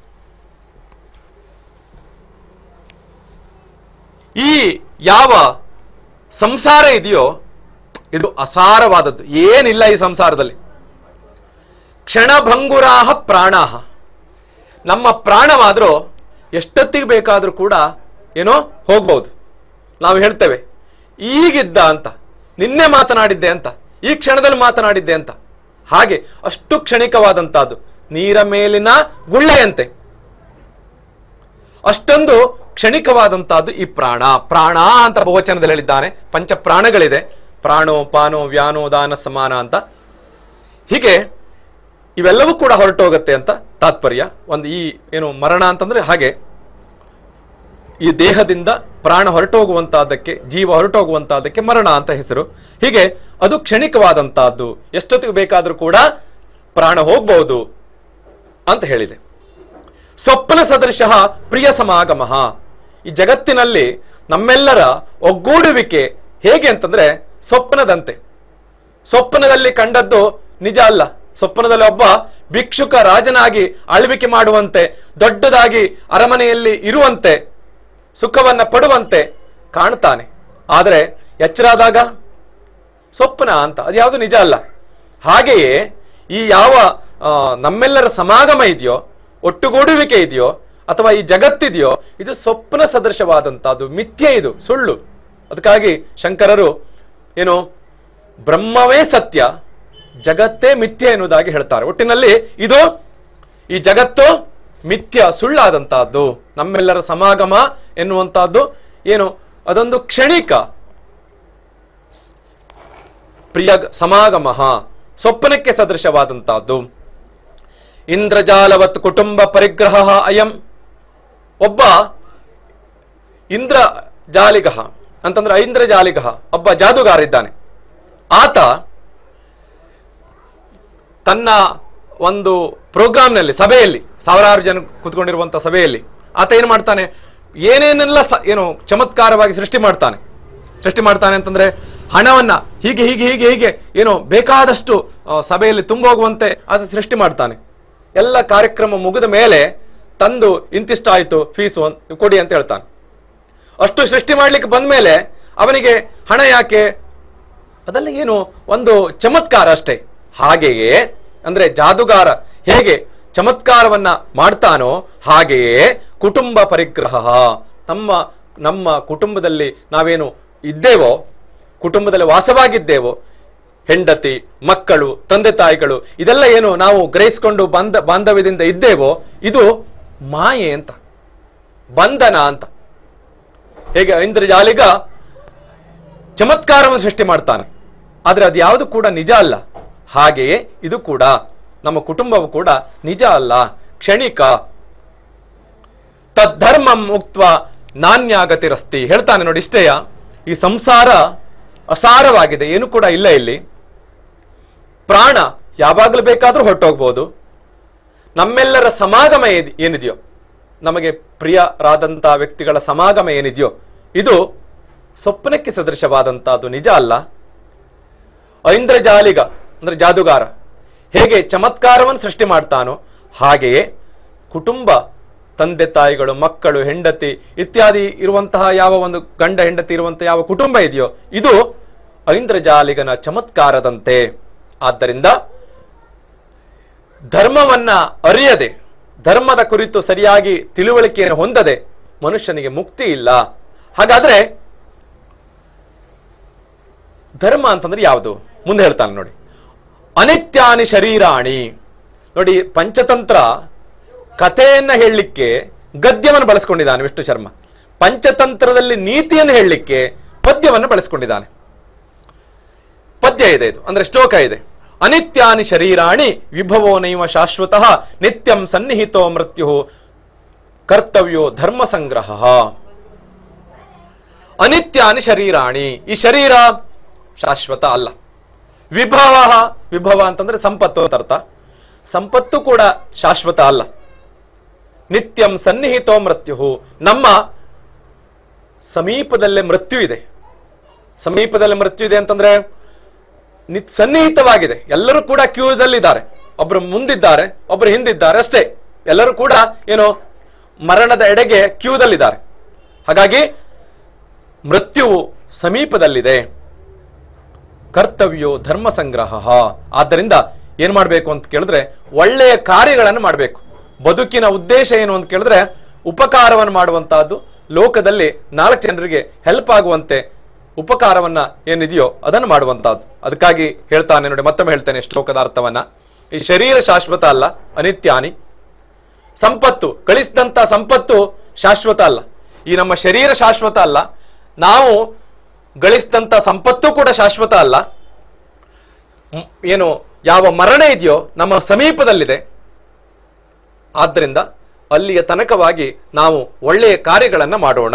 ಈ ಯಾವ ಸಂಸಾರ ಇದೆಯೋ ಇದು ಅಸಾರವಾದದ್ದು ಏನಿಲ್ಲ ಈ ಸಂಸಾರದಲ್ಲಿ ಕ್ಷಣಭಂಗುರಾಹ ಪ್ರಾಣಾಹ ನಮ್ಮ ಪ್ರಾಣವಾದರೂ ಎಷ್ಟೊತ್ತಿಗೆ ಬೇಕಾದರೂ ಕೂಡ ಏನೋ ಹೋಗ್ಬೋದು ನಾವು ಹೇಳ್ತೇವೆ ಈಗಿದ್ದ ಅಂತ ನಿನ್ನೆ ಮಾತನಾಡಿದ್ದೆ ಅಂತ ಈ ಕ್ಷಣದಲ್ಲಿ ಮಾತನಾಡಿದ್ದೆ ಅಂತ ಹಾಗೆ ಅಷ್ಟು ಕ್ಷಣಿಕವಾದಂತಹದ್ದು ನೀರ ಮೇಲಿನ ಗುಳ್ಳೆಯಂತೆ ಅಷ್ಟೊಂದು ಕ್ಷಣಿಕವಾದಂತಹದ್ದು ಈ ಪ್ರಾಣ ಪ್ರಾಣ ಅಂತ ಬಹುವಚನದಲ್ಲಿ ಹೇಳಿದ್ದಾನೆ ಪಂಚ ಪ್ರಾಣಗಳಿದೆ ಪ್ರಾಣೋ ಪಾನೋ ವ್ಯಾನೋ ದಾನ ಸಮಾನ ಅಂತ ಹೀಗೆ ಇವೆಲ್ಲವೂ ಕೂಡ ಹೊರಟೋಗುತ್ತೆ ಅಂತ ತಾತ್ಪರ್ಯ ಒಂದು ಈ ಏನು ಮರಣ ಅಂತಂದ್ರೆ ಹಾಗೆ ಈ ದೇಹದಿಂದ ಪ್ರಾಣ ಹೊರಟೋಗುವಂತಹದ್ದಕ್ಕೆ ಜೀವ ಹೊರಟೋಗುವಂತಹದ್ದಕ್ಕೆ ಮರಣ ಅಂತ ಹೆಸರು ಹೀಗೆ ಅದು ಕ್ಷಣಿಕವಾದಂತಹದ್ದು ಎಷ್ಟೊತ್ತಿಗೆ ಬೇಕಾದರೂ ಕೂಡ ಪ್ರಾಣ ಹೋಗ್ಬಹುದು ಅಂತ ಹೇಳಿದೆ ಸ್ವಪ್ನ ಸದೃಶ ಪ್ರಿಯ ಸಮಾಗಮ ಈ ಜಗತ್ತಿನಲ್ಲಿ ನಮ್ಮೆಲ್ಲರ ಒಗ್ಗೂಡುವಿಕೆ ಹೇಗೆ ಅಂತಂದ್ರೆ ಸ್ವಪ್ನದಂತೆ ಸ್ವಪ್ನದಲ್ಲಿ ಕಂಡದ್ದು ನಿಜ ಅಲ್ಲ ಸ್ವಪ್ನದಲ್ಲಿ ಒಬ್ಬ ಭಿಕ್ಷುಕ ರಾಜನಾಗಿ ಆಳ್ವಿಕೆ ಮಾಡುವಂತೆ ದೊಡ್ಡದಾಗಿ ಅರಮನೆಯಲ್ಲಿ ಇರುವಂತೆ ಸುಖವನ್ನ ಪಡುವಂತೆ ಕಾಣ್ತಾನೆ ಆದರೆ ಎಚ್ಚರಾದಾಗ ಸ್ವಪ್ನ ಅಂತ ಅದು ಯಾವುದು ನಿಜ ಅಲ್ಲ ಹಾಗೆಯೇ ಈ ಯಾವ ಆ, ನಮ್ಮೆಲ್ಲರ ಸಮಾಗಮ ಇದೆಯೋ ಒಟ್ಟುಗೂಡುವಿಕೆ ಇದೆಯೋ ಅಥವಾ ಈ ಜಗತ್ತಿದೆಯೋ ಇದು ಸ್ವಪ್ನ ಸದೃಶವಾದಂತಹದ್ದು ಮಿಥ್ಯೆ ಇದು ಸುಳ್ಳು ಅದಕ್ಕಾಗಿ ಶಂಕರರು ಏನು ಬ್ರಹ್ಮವೇ ಸತ್ಯ ಜಗತ್ತೇ ಮಿಥ್ಯೆ ಎನ್ನುವುದಾಗಿ ಹೇಳ್ತಾರೆ ಒಟ್ಟಿನಲ್ಲಿ ಇದು ಈ ಜಗತ್ತು ಮಿಥ್ಯ ಸುಳ್ಳಾದಂತಹದ್ದು ನಮ್ಮೆಲ್ಲರ ಸಮಾಗಮ ಎನ್ನುವಂತಹದ್ದು ಏನು ಅದೊಂದು ಕ್ಷಣಿಕ ಪ್ರಿಯ ಸಮಾಗಮ ಸ್ವಪ್ನಕ್ಕೆ ಸದೃಶವಾದಂತಹದ್ದು ಇಂದ್ರಜಾಲವತ್ ಕುಟುಂಬ ಪರಿಗ್ರಹ ಅಯಂ ಒಬ್ಬ ಇಂದ್ರ ಜಾಲಿಗ ಅಂತಂದ್ರೆ ಐಂದ್ರಜಾಲಿಗ ಒಬ್ಬ ಜಾದುಗಾರ ಇದ್ದಾನೆ ಆತ ತನ್ನ ಒಂದು ಪ್ರೋಗ್ರಾಮ್ನಲ್ಲಿ ಸಭೆಯಲ್ಲಿ ಸಾವಿರಾರು ಜನ ಕುತ್ಕೊಂಡಿರುವಂತ ಸಭೆಯಲ್ಲಿ ಆತ ಏನು ಮಾಡ್ತಾನೆ ಏನೇನೆಲ್ಲ ಸ- ಏನು ಚಮತ್ಕಾರವಾಗಿ ಸೃಷ್ಟಿ ಮಾಡ್ತಾನೆ ಸೃಷ್ಟಿ ಮಾಡ್ತಾನೆ ಅಂತಂದ್ರೆ ಹಣವನ್ನ ಹೀಗೆ ಹೀಗೆ ಹೀಗೆ ಹೀಗೆ ಏನು ಬೇಕಾದಷ್ಟು ಆ, ಸಭೆಯಲ್ಲಿ ತುಂಬೋಗುವಂತೆ ಆತ ಸೃಷ್ಟಿ ಮಾಡ್ತಾನೆ ಎಲ್ಲ ಕಾರ್ಯಕ್ರಮ ಮುಗಿದ ಮೇಲೆ ತಂದು ಇಂತಿಷ್ಟಾಯ್ತು ಫೀಸು ಅಂತ ಕೊಡಿ ಅಂತ ಹೇಳ್ತಾನೆ ಅಷ್ಟು ಸೃಷ್ಟಿ ಮಾಡ್ಲಿಕ್ಕೆ ಬಂದ ಮೇಲೆ ಅವನಿಗೆ ಹಣ ಯಾಕೆ ಅದೆಲ್ಲ ಏನು ಒಂದು ಚಮತ್ಕಾರ ಅಷ್ಟೇ ಹಾಗೆಯೇ ಅಂದ್ರೆ ಜಾದುಗಾರ ಹೇಗೆ ಚಮತ್ಕಾರವನ್ನ ಮಾಡ್ತಾನೋ ಹಾಗೆಯೇ ಕುಟುಂಬ ಪರಿಗ್ರಹ ನಮ್ಮ ನಮ್ಮ ಕುಟುಂಬದಲ್ಲಿ ನಾವೇನು ಇದ್ದೇವೋ ಕುಟುಂಬದಲ್ಲಿ ವಾಸವಾಗಿದ್ದೇವೋ ಹೆಂಡತಿ ಮಕ್ಕಳು ತಂದೆ ತಾಯಿಗಳು ಇದೆಲ್ಲ ಏನು ನಾವು ಗ್ರಹಿಸಿಕೊಂಡು ಬಂದ ಬಾಂಧವ್ಯದಿಂದ ಇದ್ದೇವೋ ಇದು ಮಾಯೆ ಅಂತ ಬಂಧನ ಅಂತ ಹೇಗೆ ಐಂದ್ರಜಾಲಿಗ ಚಮತ್ಕಾರವನ್ನು ಸೃಷ್ಟಿ ಮಾಡ್ತಾನೆ ಆದರೆ ಅದು ಯಾವುದು ಕೂಡ ನಿಜ ಅಲ್ಲ ಹಾಗೆಯೇ ಇದು ಕೂಡ ನಮ್ಮ ಕುಟುಂಬವು ಕೂಡ ನಿಜ ಅಲ್ಲ ಕ್ಷಣಿಕ ತದ್ಧರ್ಮಂ ಮುಕ್ತ ನಾಣ್ಯಾಗತಿರಸ್ತಿ ಹೇಳ್ತಾನೆ ನೋಡಿ ಇಷ್ಟೇಯ ಈ ಸಂಸಾರ ಅಸಾರವಾಗಿದೆ ಏನು ಕೂಡ ಇಲ್ಲ ಇಲ್ಲಿ ಪ್ರಾಣ ಯಾವಾಗಲೂ ಬೇಕಾದರೂ ಹೊರಟೋಗ್ಬೋದು ನಮ್ಮೆಲ್ಲರ ಸಮಾಗಮ ಏನ್- ಏನಿದೆಯೋ ನಮಗೆ ಪ್ರಿಯರಾದಂತಹ ವ್ಯಕ್ತಿಗಳ ಸಮಾಗಮ ಏನಿದೆಯೋ ಇದು ಸ್ವಪ್ನಕ್ಕೆ ಸದೃಶವಾದಂತಹದ್ದು ನಿಜ ಅಲ್ಲ ಐಂದ್ರಜಾಲಿಗ ಅಂದ್ರೆ ಜಾದುಗಾರ ಹೇಗೆ ಚಮತ್ಕಾರವನ್ನು ಸೃಷ್ಟಿ ಮಾಡ್ತಾನೋ ಹಾಗೆಯೇ ಕುಟುಂಬ ತಂದೆ ತಾಯಿಗಳು ಮಕ್ಕಳು ಹೆಂಡತಿ ಇತ್ಯಾದಿ ಇರುವಂತಹ ಯಾವ ಒಂದು ಗಂಡ ಹೆಂಡತಿ ಇರುವಂತಹ ಯಾವ ಕುಟುಂಬ ಇದೆಯೋ ಇದು ಐಂದ್ರಜಾಲಿಗನ ಚಮತ್ಕಾರದಂತೆ ಆದ್ದರಿಂದ ಧರ್ಮವನ್ನ ಅರಿಯದೆ ಧರ್ಮದ ಕುರಿತು ಸರಿಯಾಗಿ ತಿಳುವಳಿಕೆಯನ್ನು ಹೊಂದದೆ ಮನುಷ್ಯನಿಗೆ ಮುಕ್ತಿ ಇಲ್ಲ ಹಾಗಾದ್ರೆ ಧರ್ಮ ಅಂತಂದ್ರೆ ಯಾವುದು ಮುಂದೆ ಹೇಳ್ತಾನೆ ನೋಡಿ ಅನಿತ್ಯಾನಿ ಶರೀರಾಣಿ ನೋಡಿ ಪಂಚತಂತ್ರ ಕಥೆಯನ್ನ ಹೇಳಲಿಕ್ಕೆ ಗದ್ಯವನ್ನು ಬಳಸ್ಕೊಂಡಿದ್ದಾನೆ ವಿಷ್ಣು ಶರ್ಮ ಪಂಚತಂತ್ರದಲ್ಲಿ ನೀತಿಯನ್ನು ಹೇಳಲಿಕ್ಕೆ ಪದ್ಯವನ್ನು ಬಳಸ್ಕೊಂಡಿದ್ದಾನೆ ಪದ್ಯ ಇದೆ ಇದು ಅಂದ್ರೆ ಶ್ಲೋಕ ಇದೆ ಅನಿತ್ಯಾನಿ ಶರೀರಾಣಿ ವಿಭವೋ ನೈವ ಶಾಶ್ವತಃ ನಿತ್ಯಂ ಸನ್ನಿಹಿತೋ ಮೃತ್ಯು ಕರ್ತವ್ಯೋ ಧರ್ಮ ಸಂಗ್ರಹ ಅನಿತ್ಯಾನಿ ಶರೀರಾಣಿ ಈ ಶರೀರ ಶಾಶ್ವತ ಅಲ್ಲ ವಿಭವ ವಿಭವ ಅಂತಂದ್ರೆ ಸಂಪತ್ತು ಅಂತ ಅರ್ಥ ಸಂಪತ್ತು ಕೂಡ ಶಾಶ್ವತ ಅಲ್ಲ ನಿತ್ಯಂ ಸನ್ನಿಹಿತೋ ಮೃತ್ಯು ನಮ್ಮ ಸಮೀಪದಲ್ಲೇ ಮೃತ್ಯು ಇದೆ ಸಮೀಪದಲ್ಲೇ ಮೃತ್ಯು ಇದೆ ಅಂತಂದ್ರೆ ನಿತ್ ಸನ್ನಿಹಿತವಾಗಿದೆ ಎಲ್ಲರೂ ಕೂಡ ಕ್ಯೂದಲ್ಲಿದ್ದಾರೆ ಒಬ್ರು ಮುಂದಿದ್ದಾರೆ ಒಬ್ರು ಹಿಂದಿದ್ದಾರೆ ಅಷ್ಟೇ ಎಲ್ಲರೂ ಕೂಡ ಏನು ಮರಣದ ಎಡೆಗೆ ಕ್ಯೂದಲ್ಲಿದ್ದಾರೆ ಹಾಗಾಗಿ ಮೃತ್ಯುವು ಸಮೀಪದಲ್ಲಿದೆ ಕರ್ತವ್ಯೋ ಧರ್ಮ ಸಂಗ್ರಹ ಆದ್ದರಿಂದ ಏನ್ ಮಾಡಬೇಕು ಅಂತ ಕೇಳಿದ್ರೆ ಒಳ್ಳೆಯ ಕಾರ್ಯಗಳನ್ನು ಮಾಡಬೇಕು ಬದುಕಿನ ಉದ್ದೇಶ ಏನು ಅಂತ ಕೇಳಿದ್ರೆ ಉಪಕಾರವನ್ನು ಮಾಡುವಂತಹದ್ದು ಲೋಕದಲ್ಲಿ ನಾಲ್ಕು ಜನರಿಗೆ ಹೆಲ್ಪ್ ಆಗುವಂತೆ ಉಪಕಾರವನ್ನ ಏನಿದೆಯೋ ಅದನ್ನು ಮಾಡುವಂತಹದ್ದು ಅದಕ್ಕಾಗಿ ಹೇಳ್ತಾನೆ ನೋಡಿ ಮತ್ತೊಮ್ಮೆ ಹೇಳ್ತೇನೆ ಶ್ಲೋಕದ ಅರ್ಥವನ್ನ ಈ ಶರೀರ ಶಾಶ್ವತ ಅಲ್ಲ ಅನಿತ್ಯಾನಿ ಸಂಪತ್ತು ಗಳಿಸಿದಂತ ಸಂಪತ್ತು ಶಾಶ್ವತ ಅಲ್ಲ ಈ ನಮ್ಮ ಶರೀರ ಶಾಶ್ವತ ಅಲ್ಲ ನಾವು ಗಳಿಸಿದಂತ ಸಂಪತ್ತು ಕೂಡ ಶಾಶ್ವತ ಅಲ್ಲ ಮ್, ಏನು ಯಾವ ಮರಣ ಇದೆಯೋ ನಮ್ಮ ಸಮೀಪದಲ್ಲಿದೆ ಆದ್ದರಿಂದ ಅಲ್ಲಿಯ ತನಕವಾಗಿ ನಾವು ಒಳ್ಳೆಯ ಕಾರ್ಯಗಳನ್ನ ಮಾಡೋಣ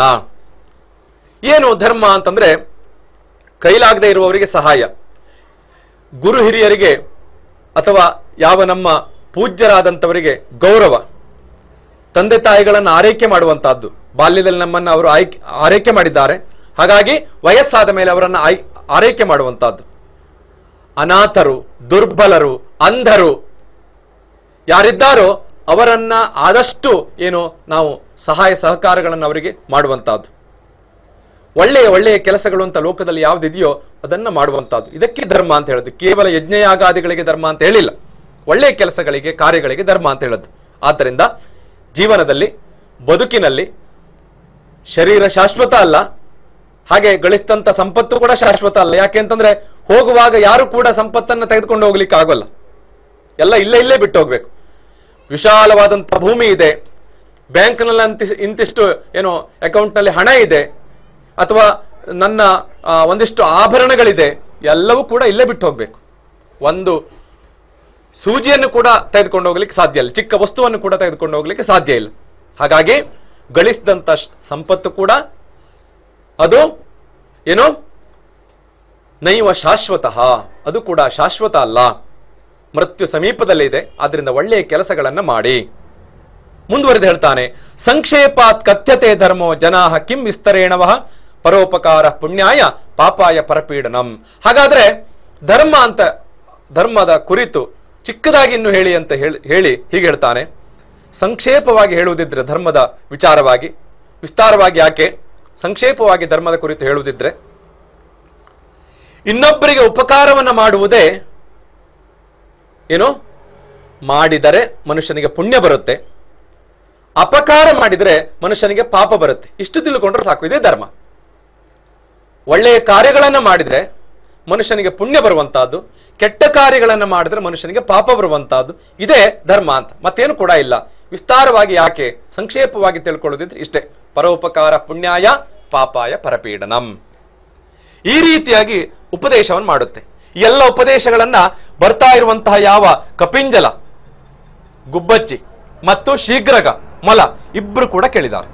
ಏನು ಧರ್ಮ ಅಂತಂದ್ರೆ ಕೈಲಾಗದೆ ಇರುವವರಿಗೆ ಸಹಾಯ ಗುರು ಹಿರಿಯರಿಗೆ ಅಥವಾ ಯಾವ ನಮ್ಮ ಪೂಜ್ಯರಾದಂಥವರಿಗೆ ಗೌರವ ತಂದೆ ತಾಯಿಗಳನ್ನು ಆರೈಕೆ ಮಾಡುವಂತಹದ್ದು ಬಾಲ್ಯದಲ್ಲಿ ನಮ್ಮನ್ನು ಅವರು ಆಯ್ಕೆ ಆರೈಕೆ ಮಾಡಿದ್ದಾರೆ ಹಾಗಾಗಿ ವಯಸ್ಸಾದ ಮೇಲೆ ಅವರನ್ನು ಆಯ್ ಆರೈಕೆ ಮಾಡುವಂತಹದ್ದು ಅನಾಥರು ದುರ್ಬಲರು ಅಂಧರು ಯಾರಿದ್ದಾರೋ ಅವರನ್ನ ಆದಷ್ಟು ಏನು ನಾವು ಸಹಾಯ ಸಹಕಾರಗಳನ್ನು ಅವರಿಗೆ ಮಾಡುವಂತಹದ್ದು ಒಳ್ಳೆಯ ಒಳ್ಳೆಯ ಕೆಲಸಗಳು ಅಂತ ಲೋಕದಲ್ಲಿ ಯಾವುದಿದೆಯೋ ಅದನ್ನ ಮಾಡುವಂತಹದ್ದು ಇದಕ್ಕೆ ಧರ್ಮ ಅಂತ ಹೇಳೋದು ಕೇವಲ ಯಜ್ಞಯಾಗಾದಿಗಳಿಗೆ ಧರ್ಮ ಅಂತ ಹೇಳಿಲ್ಲ ಒಳ್ಳೆಯ ಕೆಲಸಗಳಿಗೆ ಕಾರ್ಯಗಳಿಗೆ ಧರ್ಮ ಅಂತ ಹೇಳೋದು ಆದ್ದರಿಂದ ಜೀವನದಲ್ಲಿ ಬದುಕಿನಲ್ಲಿ ಶರೀರ ಶಾಶ್ವತ ಅಲ್ಲ ಹಾಗೆ ಗಳಿಸಿದಂತ ಸಂಪತ್ತು ಕೂಡ ಶಾಶ್ವತ ಅಲ್ಲ ಯಾಕೆ ಅಂತಂದ್ರೆ ಹೋಗುವಾಗ ಯಾರು ಕೂಡ ಸಂಪತ್ತನ್ನು ತೆಗೆದುಕೊಂಡು ಹೋಗ್ಲಿಕ್ಕೆ ಆಗೋಲ್ಲ ಎಲ್ಲ ಇಲ್ಲೇ ಇಲ್ಲೇ ಬಿಟ್ಟು ಹೋಗ್ಬೇಕು ವಿಶಾಲವಾದಂಥ ಭೂಮಿ ಇದೆ ಬ್ಯಾಂಕ್ನಲ್ಲಿ ಅಂತಿ ಇಂತಿಷ್ಟು ಏನು ಅಕೌಂಟ್ನಲ್ಲಿ ಹಣ ಇದೆ ಅಥವಾ ನನ್ನ ಆ, ಒಂದಿಷ್ಟು ಆಭರಣಗಳಿದೆ ಎಲ್ಲವೂ ಕೂಡ ಇಲ್ಲೇ ಬಿಟ್ಟು ಹೋಗ್ಬೇಕು ಒಂದು ಸೂಜಿಯನ್ನು ಕೂಡ ತೆಗೆದುಕೊಂಡು ಹೋಗ್ಲಿಕ್ಕೆ ಸಾಧ್ಯ ಇಲ್ಲ ಚಿಕ್ಕ ವಸ್ತುವನ್ನು ಕೂಡ ತೆಗೆದುಕೊಂಡು ಹೋಗ್ಲಿಕ್ಕೆ ಸಾಧ್ಯ ಇಲ್ಲ ಹಾಗಾಗಿ ಗಳಿಸಿದಂಥ ಶ್- ಸಂಪತ್ತು ಕೂಡ ಅದು ಏನು ನೈವ ಶಾಶ್ವತಃ ಅದು ಕೂಡ ಶಾಶ್ವತ ಅಲ್ಲ ಮೃತ್ಯು ಸಮೀಪದಲ್ಲೇ ಇದೆ ಆದ್ರಿಂದ ಒಳ್ಳೆಯ ಕೆಲಸಗಳನ್ನ ಮಾಡಿ ಮುಂದುವರೆದು ಹೇಳ್ತಾನೆ ಸಂಕ್ಷೇಪಾತ್ ಕಥ್ಯತೆ ಧರ್ಮೋ ಜನಾಹ ಕಿಂ ವಿಸ್ತರೇಣವಃ ಪರೋಪಕಾರ ಪುಣ್ಯಾಯ ಪಾಪಾಯ ಪರಪೀಡನಂ ಹಾಗಾದ್ರೆ ಧರ್ಮ ಅಂತ ಧರ್ಮದ ಕುರಿತು ಚಿಕ್ಕದಾಗಿ ಇನ್ನು ಹೇಳಿ ಅಂತ ಹೇಳಿ ಹೇಳಿ ಹೀಗೆ ಹೇಳ್ತಾನೆ ಸಂಕ್ಷೇಪವಾಗಿ ಹೇಳುವುದಿದ್ರೆ ಧರ್ಮದ ವಿಚಾರವಾಗಿ ವಿಸ್ತಾರವಾಗಿ ಯಾಕೆ ಸಂಕ್ಷೇಪವಾಗಿ ಧರ್ಮದ ಕುರಿತು ಹೇಳುವುದಿದ್ರೆ ಇನ್ನೊಬ್ಬರಿಗೆ ಉಪಕಾರವನ್ನ ಮಾಡುವುದೇ ಏನು ಮಾಡಿದರೆ ಮನುಷ್ಯನಿಗೆ ಪುಣ್ಯ ಬರುತ್ತೆ ಅಪಕಾರ ಮಾಡಿದರೆ ಮನುಷ್ಯನಿಗೆ ಪಾಪ ಬರುತ್ತೆ ಇಷ್ಟು ತಿಳ್ಕೊಂಡ್ರೆ ಸಾಕು ಇದೇ ಧರ್ಮ ಒಳ್ಳೆಯ ಕಾರ್ಯಗಳನ್ನು ಮಾಡಿದ್ರೆ ಮನುಷ್ಯನಿಗೆ ಪುಣ್ಯ ಬರುವಂತಹದ್ದು ಕೆಟ್ಟ ಕಾರ್ಯಗಳನ್ನು ಮಾಡಿದ್ರೆ ಮನುಷ್ಯನಿಗೆ ಪಾಪ ಬರುವಂತಹದ್ದು ಇದೇ ಧರ್ಮ ಅಂತ ಮತ್ತೇನು ಕೂಡ ಇಲ್ಲ ವಿಸ್ತಾರವಾಗಿ ಯಾಕೆ ಸಂಕ್ಷೇಪವಾಗಿ ತಿಳ್ಕೊಳ್ಳೋದಿದ್ರೆ ಇಷ್ಟೇ ಪರೋಪಕಾರ ಪುಣ್ಯಾಯ ಪಾಪಾಯ ಪರಪೀಡನಂ ಈ ರೀತಿಯಾಗಿ ಉಪದೇಶವನ್ನು ಮಾಡುತ್ತೆ ಈ ಎಲ್ಲ ಉಪದೇಶಗಳನ್ನ ಬರ್ತಾ ಇರುವಂತಹ ಯಾವ ಕಪಿಂಜಲ ಗುಬ್ಬಚ್ಚಿ ಮತ್ತು ಶೀಘ್ರಗ ಮೊಲ ಇಬ್ರು ಕೂಡ ಕೇಳಿದ್ದಾರೆ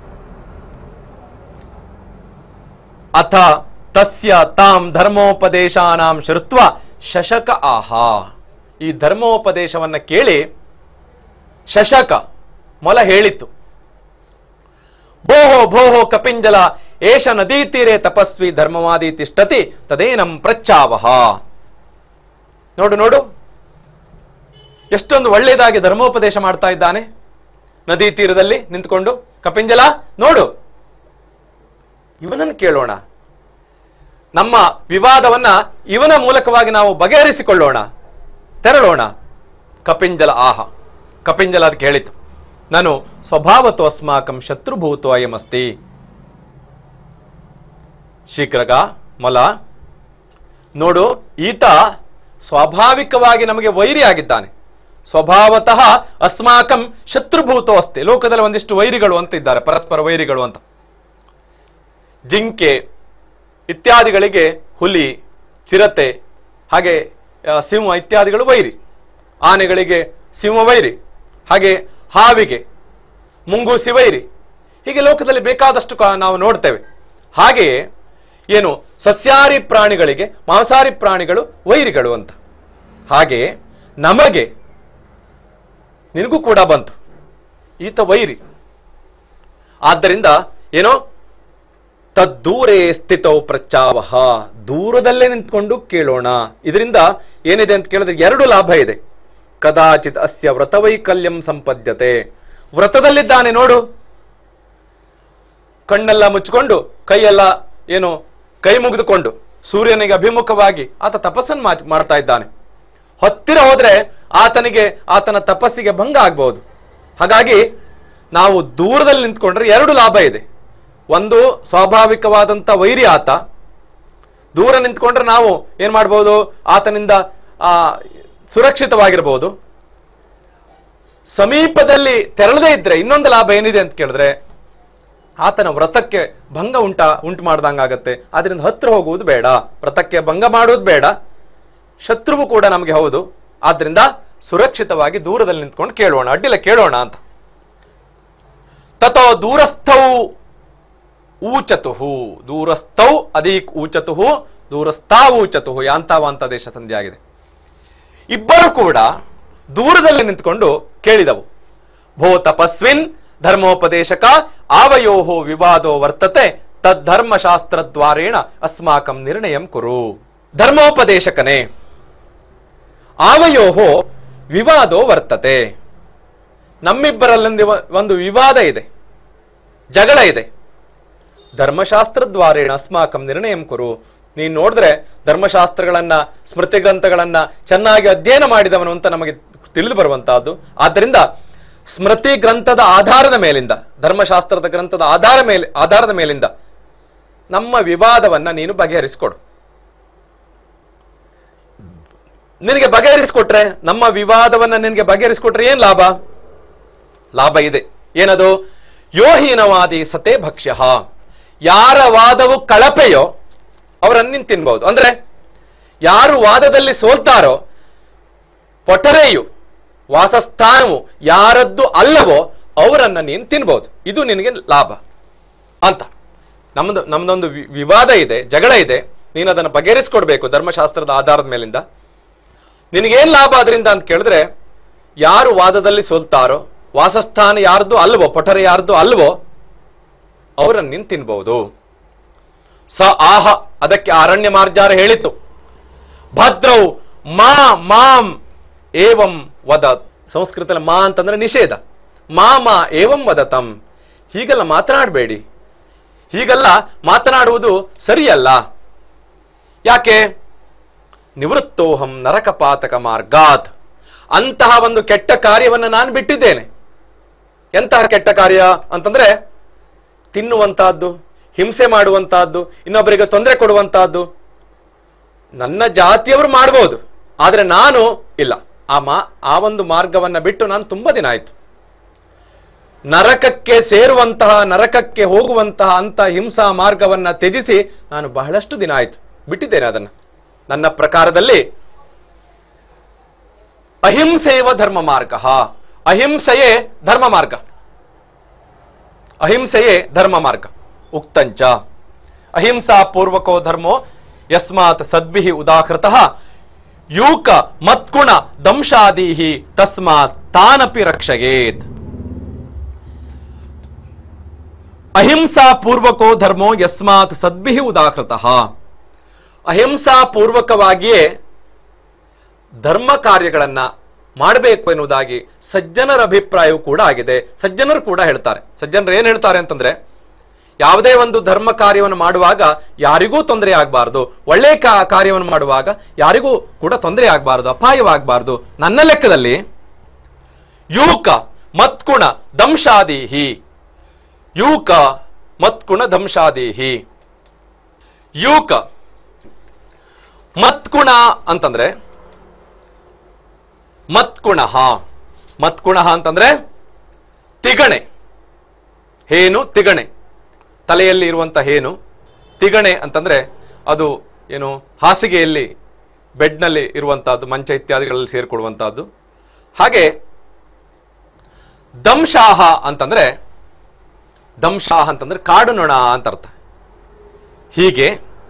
ಅಥ ತಸ್ಯ ತಾಂ ಧರ್ಮೋಪದೇಶಾನಾಂ ಶ್ರುತ್ವ ಶಶಕ ಆಹಾ ಈ ಧರ್ಮೋಪದೇಶವನ್ನ ಕೇಳಿ ಶಶಕ ಮೊಲ ಹೇಳಿತು ಭೋಹೋ ಭೋಹೋ ಕಪಿಂಜಲ ಏಷ ನದೀ ತೀರೆ ತಪಸ್ವಿ ಧರ್ಮವಾದಿ ತಿಷ್ಟತಿ ತದೇನಂ ಪ್ರಚ್ಚಾವಹ ನೋಡು ನೋಡು ಎಷ್ಟೊಂದು ಒಳ್ಳೆಯದಾಗಿ ಧರ್ಮೋಪದೇಶ ಮಾಡ್ತಾ ಇದ್ದಾನೆ ನದಿ ತೀರದಲ್ಲಿ ನಿಂತ್ಕೊಂಡು ಕಪಿಂಜಲ ನೋಡು ಇವನನ್ನು ಕೇಳೋಣ ನಮ್ಮ ವಿವಾದವನ್ನ ಇವನ ಮೂಲಕವಾಗಿ ನಾವು ಬಗೆಹರಿಸಿಕೊಳ್ಳೋಣ ತೆರಳೋಣ ಕಪಿಂಜಲ ಆಹ ಕಪಿಂಜಲ ಅದಕ್ಕೆ ಹೇಳಿತು ನಾನು ಸ್ವಭಾವತೋ ಅಸ್ಮಾಕಂ ಶತ್ರುಭೂತೋ ಅಯಮಸ್ತಿ ಶೀಘ್ರಗ ಮೊಲ ನೋಡು ಈತ ಸ್ವಾಭಾವಿಕವಾಗಿ ನಮಗೆ ವೈರಿ ಆಗಿದ್ದಾನೆ ಸ್ವಭಾವತಃ ಅಸ್ಮಾಕಂ ಶತ್ರುಭೂತೋ ಅಸ್ತಿ ಲೋಕದಲ್ಲಿ ಒಂದಿಷ್ಟು ವೈರಿಗಳು ಅಂತ ಇದ್ದಾರೆ ಪರಸ್ಪರ ವೈರಿಗಳು ಅಂತ ಜಿಂಕೆ ಇತ್ಯಾದಿಗಳಿಗೆ ಹುಲಿ ಚಿರತೆ ಹಾಗೆ ಆ, ಸಿಂಹ ಇತ್ಯಾದಿಗಳು ವೈರಿ ಆನೆಗಳಿಗೆ ಸಿಂಹ ವೈರಿ ಹಾಗೆ ಹಾವಿಗೆ ಮುಂಗೂಸಿ ವೈರಿ ಹೀಗೆ ಲೋಕದಲ್ಲಿ ಬೇಕಾದಷ್ಟು ಕಾ- ನಾವು ನೋಡ್ತೇವೆ ಹಾಗೆಯೇ ಏನು ಸಸ್ಯಾಹಾರಿ ಪ್ರಾಣಿಗಳಿಗೆ ಮಾಂಸಾಹಾರಿ ಪ್ರಾಣಿಗಳು ವೈರಿಗಳು ಅಂತ ಹಾಗೆಯೇ ನಮಗೆ ನಿನಗೂ ಕೂಡ ಬಂತು ಈತ ವೈರಿ ಆದ್ದರಿಂದ ಏನೋ ತದ್ದೂರೇ ಸ್ಥಿತೌ ಪ್ರಚಾವಹ ದೂರದಲ್ಲೇ ನಿಂತ್ಕೊಂಡು ಕೇಳೋಣ ಇದರಿಂದ ಏನಿದೆ ಅಂತ ಕೇಳಿದ್ರೆ ಎರಡು ಲಾಭ ಇದೆ ಕದಾಚಿತ್ ಅಸ್ಯ ವ್ರತವೈಕಲ್ಯಂ ಸಂಪದ್ಯತೆ ವ್ರತದಲ್ಲಿದ್ದಾನೆ ನೋಡು ಕಣ್ಣೆಲ್ಲ ಮುಚ್ಚಿಕೊಂಡು ಕೈಯೆಲ್ಲ ಏನು ಕೈ ಮುಗಿದುಕೊಂಡು ಸೂರ್ಯನಿಗೆ ಅಭಿಮುಖವಾಗಿ ಆತ ತಪಸ್ಸನ್ನು ಮಾ- ಮಾಡ್ತಾ ಇದ್ದಾನೆ ಹತ್ತಿರ ಹೋದ್ರೆ ಆತನಿಗೆ ಆತನ ತಪಸ್ಸಿಗೆ ಭಂಗ ಆಗ್ಬಹುದು ಹಾಗಾಗಿ ನಾವು ದೂರದಲ್ಲಿ ನಿಂತ್ಕೊಂಡ್ರೆ ಎರಡು ಲಾಭ ಇದೆ ಒಂದು ಸ್ವಾಭಾವಿಕವಾದಂಥ ವೈರಿ ಆತ ದೂರ ನಿಂತ್ಕೊಂಡ್ರೆ ನಾವು ಏನ್ ಮಾಡ್ಬೋದು ಆತನಿಂದ ಆ ಸುರಕ್ಷಿತವಾಗಿರ್ಬೋದು ಸಮೀಪದಲ್ಲಿ ತೆರಳದೇ ಇದ್ರೆ ಇನ್ನೊಂದು ಲಾಭ ಏನಿದೆ ಅಂತ ಕೇಳಿದ್ರೆ ಆತನ ವ್ರತಕ್ಕೆ ಭಂಗ ಉಂಟ ಉಂಟು ಮಾಡ್ದಂಗಾಗತ್ತೆ ಅದರಿಂದ ಹತ್ರ ಹೋಗುವುದು ಬೇಡ ವ್ರತಕ್ಕೆ ಭಂಗ ಮಾಡುವುದು ಬೇಡ ಶತ್ರುವು ಕೂಡ ನಮಗೆ ಹೌದು ಆದ್ರಿಂದ ಸುರಕ್ಷಿತವಾಗಿ ದೂರದಲ್ಲಿ ನಿಂತ್ಕೊಂಡು ಕೇಳೋಣ ಅಡ್ಡಿಲ್ಲ ಕೇಳೋಣ ಅಂತ ತಥೋ ದೂರಸ್ಥೌ ಊಚತುಹು ದೂರಸ್ಥೌ ಅದೀಕ್ ಊಚತುಹು ದೂರಸ್ಥಾ ಊಚತುಹು ಯಾಂತಾವಾಂತ ದೇಶ ಸಂಧಿ ಆಗಿದೆ ಇಬ್ಬರು ಕೂಡ ದೂರದಲ್ಲಿ ನಿಂತ್ಕೊಂಡು ಕೇಳಿದವು ಭೋ ತಪಸ್ವಿನ್ ಧರ್ಮೋಪದೇಶಕ ಆವಯೋಹೋ ವಿವಾದೋ ವರ್ತತೆ ತದ್ಧರ್ಮಶಾಸ್ತ್ರದ್ವಾರೇಣ ಅಸ್ಮಾಕಂ ನಿರ್ಣಯಂ ಕುರು ಧರ್ಮೋಪದೇಶಕನೇ ಆವಯೋಹೋ ವಿವಾದೋ ವರ್ತತೆ ನಮ್ಮಿಬ್ಬರಲ್ಲಿ ಒಂದು ವಿವಾದ ಇದೆ ಜಗಳ ಇದೆ ಧರ್ಮಶಾಸ್ತ್ರದ್ವಾರೇಣ ಅಸ್ಮಾಕಂ ನಿರ್ಣಯಂ ಕುರು ನೀನು ನೋಡಿದ್ರೆ ಧರ್ಮಶಾಸ್ತ್ರಗಳನ್ನ ಸ್ಮೃತಿ ಗ್ರಂಥಗಳನ್ನ ಚೆನ್ನಾಗಿ ಅಧ್ಯಯನ ಮಾಡಿದವನು ಅಂತ ನಮಗೆ ತಿಳಿದು ಬರುವಂತಹದ್ದು ಆದ್ದರಿಂದ ಸ್ಮೃತಿ ಗ್ರಂಥದ ಆಧಾರದ ಮೇಲಿಂದ ಧರ್ಮಶಾಸ್ತ್ರದ ಗ್ರಂಥದ ಆಧಾರ ಮೇಲೆ ಆಧಾರದ ಮೇಲಿಂದ ನಮ್ಮ ವಿವಾದವನ್ನ ನೀನು ಬಗೆಹರಿಸಿಕೊಡು ನಿನಗೆ ಬಗೆಹರಿಸಿಕೊಟ್ರೆ ನಮ್ಮ ವಿವಾದವನ್ನ ನಿನಗೆ ಬಗೆಹರಿಸಿಕೊಟ್ರೆ ಏನ್ ಲಾಭ ಲಾಭ ಇದೆ ಏನದು ಯೋಹೀನವಾದಿ ಸತೆ ಭಕ್ಷ್ಯ ಯಾರ ವಾದವು ಕಳಪೆಯೋ ಅವರನ್ನು ನೀನು ತಿನ್ಬಹುದು ಅಂದ್ರೆ ಯಾರು ವಾದದಲ್ಲಿ ಸೋಲ್ತಾರೋ ಪೊಟರೆಯು ವಾಸಸ್ಥಾನವು ಯಾರದ್ದು ಅಲ್ಲವೋ ಅವರನ್ನ ನೀನು ತಿನ್ಬಹುದು ಇದು ನಿನಗೆ ಲಾಭ ಅಂತ ನಮ್ದು ನಮ್ದೊಂದು ವಿ- ವಿವಾದ ಇದೆ ಜಗಳ ಇದೆ ನೀನು ಅದನ್ನು ಬಗೆಹರಿಸ್ಕೊಡ್ಬೇಕು ಧರ್ಮಶಾಸ್ತ್ರದ ಆಧಾರದ ಮೇಲಿಂದ ನಿನಗೇನ್ ಲಾಭ ಅದರಿಂದ ಅಂತ ಕೇಳಿದ್ರೆ ಯಾರು ವಾದದಲ್ಲಿ ಸೋಲ್ತಾರೋ ವಾಸಸ್ಥಾನ ಯಾರ್ದು ಅಲ್ವೋ ಪೊಟರೆ ಯಾರ್ದು ಅಲ್ವೋ ಅವರನ್ನು ನೀನು ತಿನ್ಬಹುದು ಸ ಆಹ ಅದಕ್ಕೆ ಅರಣ್ಯ ಮಾರ್ಜಾರ ಹೇಳಿತು ಭದ್ರೌ ಮಾ ಮಾಂ ಏವಂ ವದ ಸಂಸ್ಕೃತದಲ್ಲಿ ಮಾ ಅಂತಂದ್ರೆ ನಿಷೇಧ ಮಾ ಮಾ ಏವಂ ವದತಂ ಹೀಗೆಲ್ಲ ಮಾತನಾಡಬೇಡಿ ಹೀಗೆಲ್ಲ ಮಾತನಾಡುವುದು ಸರಿಯಲ್ಲ ಯಾಕೆ ನಿವೃತ್ತೋಹಂ ನರಕಪಾತಕ ಮಾರ್ಗಾತ್ ಅಂತಹ ಒಂದು ಕೆಟ್ಟ ಕಾರ್ಯವನ್ನು ನಾನು ಬಿಟ್ಟಿದ್ದೇನೆ ಎಂತಹ ಕೆಟ್ಟ ಕಾರ್ಯ ಅಂತಂದ್ರೆ ತಿನ್ನುವಂತಹದ್ದು ಹಿಂಸೆ ಮಾಡುವಂತಹದ್ದು ಇನ್ನೊಬ್ಬರಿಗೆ ತೊಂದರೆ ಕೊಡುವಂತಹದ್ದು ನನ್ನ ಜಾತಿಯವರು ಮಾಡಬಹುದು ಆದರೆ ನಾನು ಇಲ್ಲ ಆ ಮಾ ಆ ಒಂದು ಮಾರ್ಗವನ್ನ ಬಿಟ್ಟು ನಾನು ತುಂಬಾ ದಿನ ಆಯ್ತು ನರಕಕ್ಕೆ ಸೇರುವಂತಹ ನರಕಕ್ಕೆ ಹೋಗುವಂತಹ ಅಂತ ಹಿಂಸಾ ಮಾರ್ಗವನ್ನ ತ್ಯಜಿಸಿ ನಾನು ಬಹಳಷ್ಟು ದಿನ ಆಯ್ತು ಬಿಟ್ಟಿದ್ದೇನೆ ಅದನ್ನ ನನ್ನ ಪ್ರಕಾರದಲ್ಲಿ ಅಹಿಂಸೆಯವ ಧರ್ಮ ಮಾರ್ಗ ಅಹಿಂಸೆಯೇ ಧರ್ಮ ಮಾರ್ಗ ಅಹಿಂಸೆಯೇ ಧರ್ಮ ಮಾರ್ಗ ಉಕ್ತಂಚ ಅಹಿಂಸಾ ಪೂರ್ವಕೋ ಧರ್ಮೋ ಯಸ್ಮಾತ್ ಸದ್ಭಿ ಉದಾಹೃತಃ ಯೂಕ ಮತ್ಕುಣ ದಂಶಾದೀಹಿ ತಸ್ಮಾತ್ ತಾನಪಿ ರಕ್ಷಯೇತ್ ಅಹಿಂಸಾ ಪೂರ್ವಕೋ ಧರ್ಮೋ ಯಸ್ಮಾತ್ ಸದ್ಭಿ ಉದಾಹೃತಃ ಅಹಿಂಸಾ ಪೂರ್ವಕವಾಗಿಯೇ ಧರ್ಮ ಕಾರ್ಯಗಳನ್ನ ಮಾಡಬೇಕು ಎನ್ನುವುದಾಗಿ ಸಜ್ಜನರ ಅಭಿಪ್ರಾಯವೂ ಕೂಡ ಆಗಿದೆ ಸಜ್ಜನರು ಕೂಡ ಹೇಳ್ತಾರೆ ಸಜ್ಜನರು ಏನ್ ಹೇಳ್ತಾರೆ ಅಂತಂದ್ರೆ ಯಾವುದೇ ಒಂದು ಧರ್ಮ ಕಾರ್ಯವನ್ನು ಮಾಡುವಾಗ ಯಾರಿಗೂ ತೊಂದರೆ ಆಗಬಾರ್ದು ಒಳ್ಳೆಯ ಕಾ- ಕಾರ್ಯವನ್ನು ಮಾಡುವಾಗ ಯಾರಿಗೂ ಕೂಡ ತೊಂದರೆ ಆಗಬಾರ್ದು ಅಪಾಯವಾಗಬಾರ್ದು ನನ್ನ ಲೆಕ್ಕದಲ್ಲಿ ಯೂಕ ಮತ್ಕುಣ ದಂಶಾದೀಹಿ ಯೂಕ ಮತ್ಕುಣ ದಂಶಾದೀಹಿ ಯೂಕ ಮತ್ಕುಣ ಅಂತಂದ್ರೆ ಮತ್ಕುಣ ಮತ್ಕುಣ ಅಂತಂದ್ರೆ ತಿಗಣೆ ಹೇನು ತಿಗಣೆ ತಲೆಯಲ್ಲಿ ಇರುವಂತ ಹೇನು ತಿಗಣೆ ಅಂತಂದ್ರೆ ಅದು ಏನು ಹಾಸಿಗೆಯಲ್ಲಿ ಬೆಡ್ನಲ್ಲಿ ಇರುವಂತಹದ್ದು ಮಂಚ ಇತ್ಯಾದಿಗಳಲ್ಲಿ ಸೇರಿಕೊಡುವಂತಹದ್ದು ಹಾಗೆ ದಂಶಾಹ ಅಂತಂದ್ರೆ ದಂಶಾಹ ಅಂತಂದ್ರೆ ಕಾಡು ನೊಣ ಅಂತ ಅರ್ಥ ಹೀಗೆ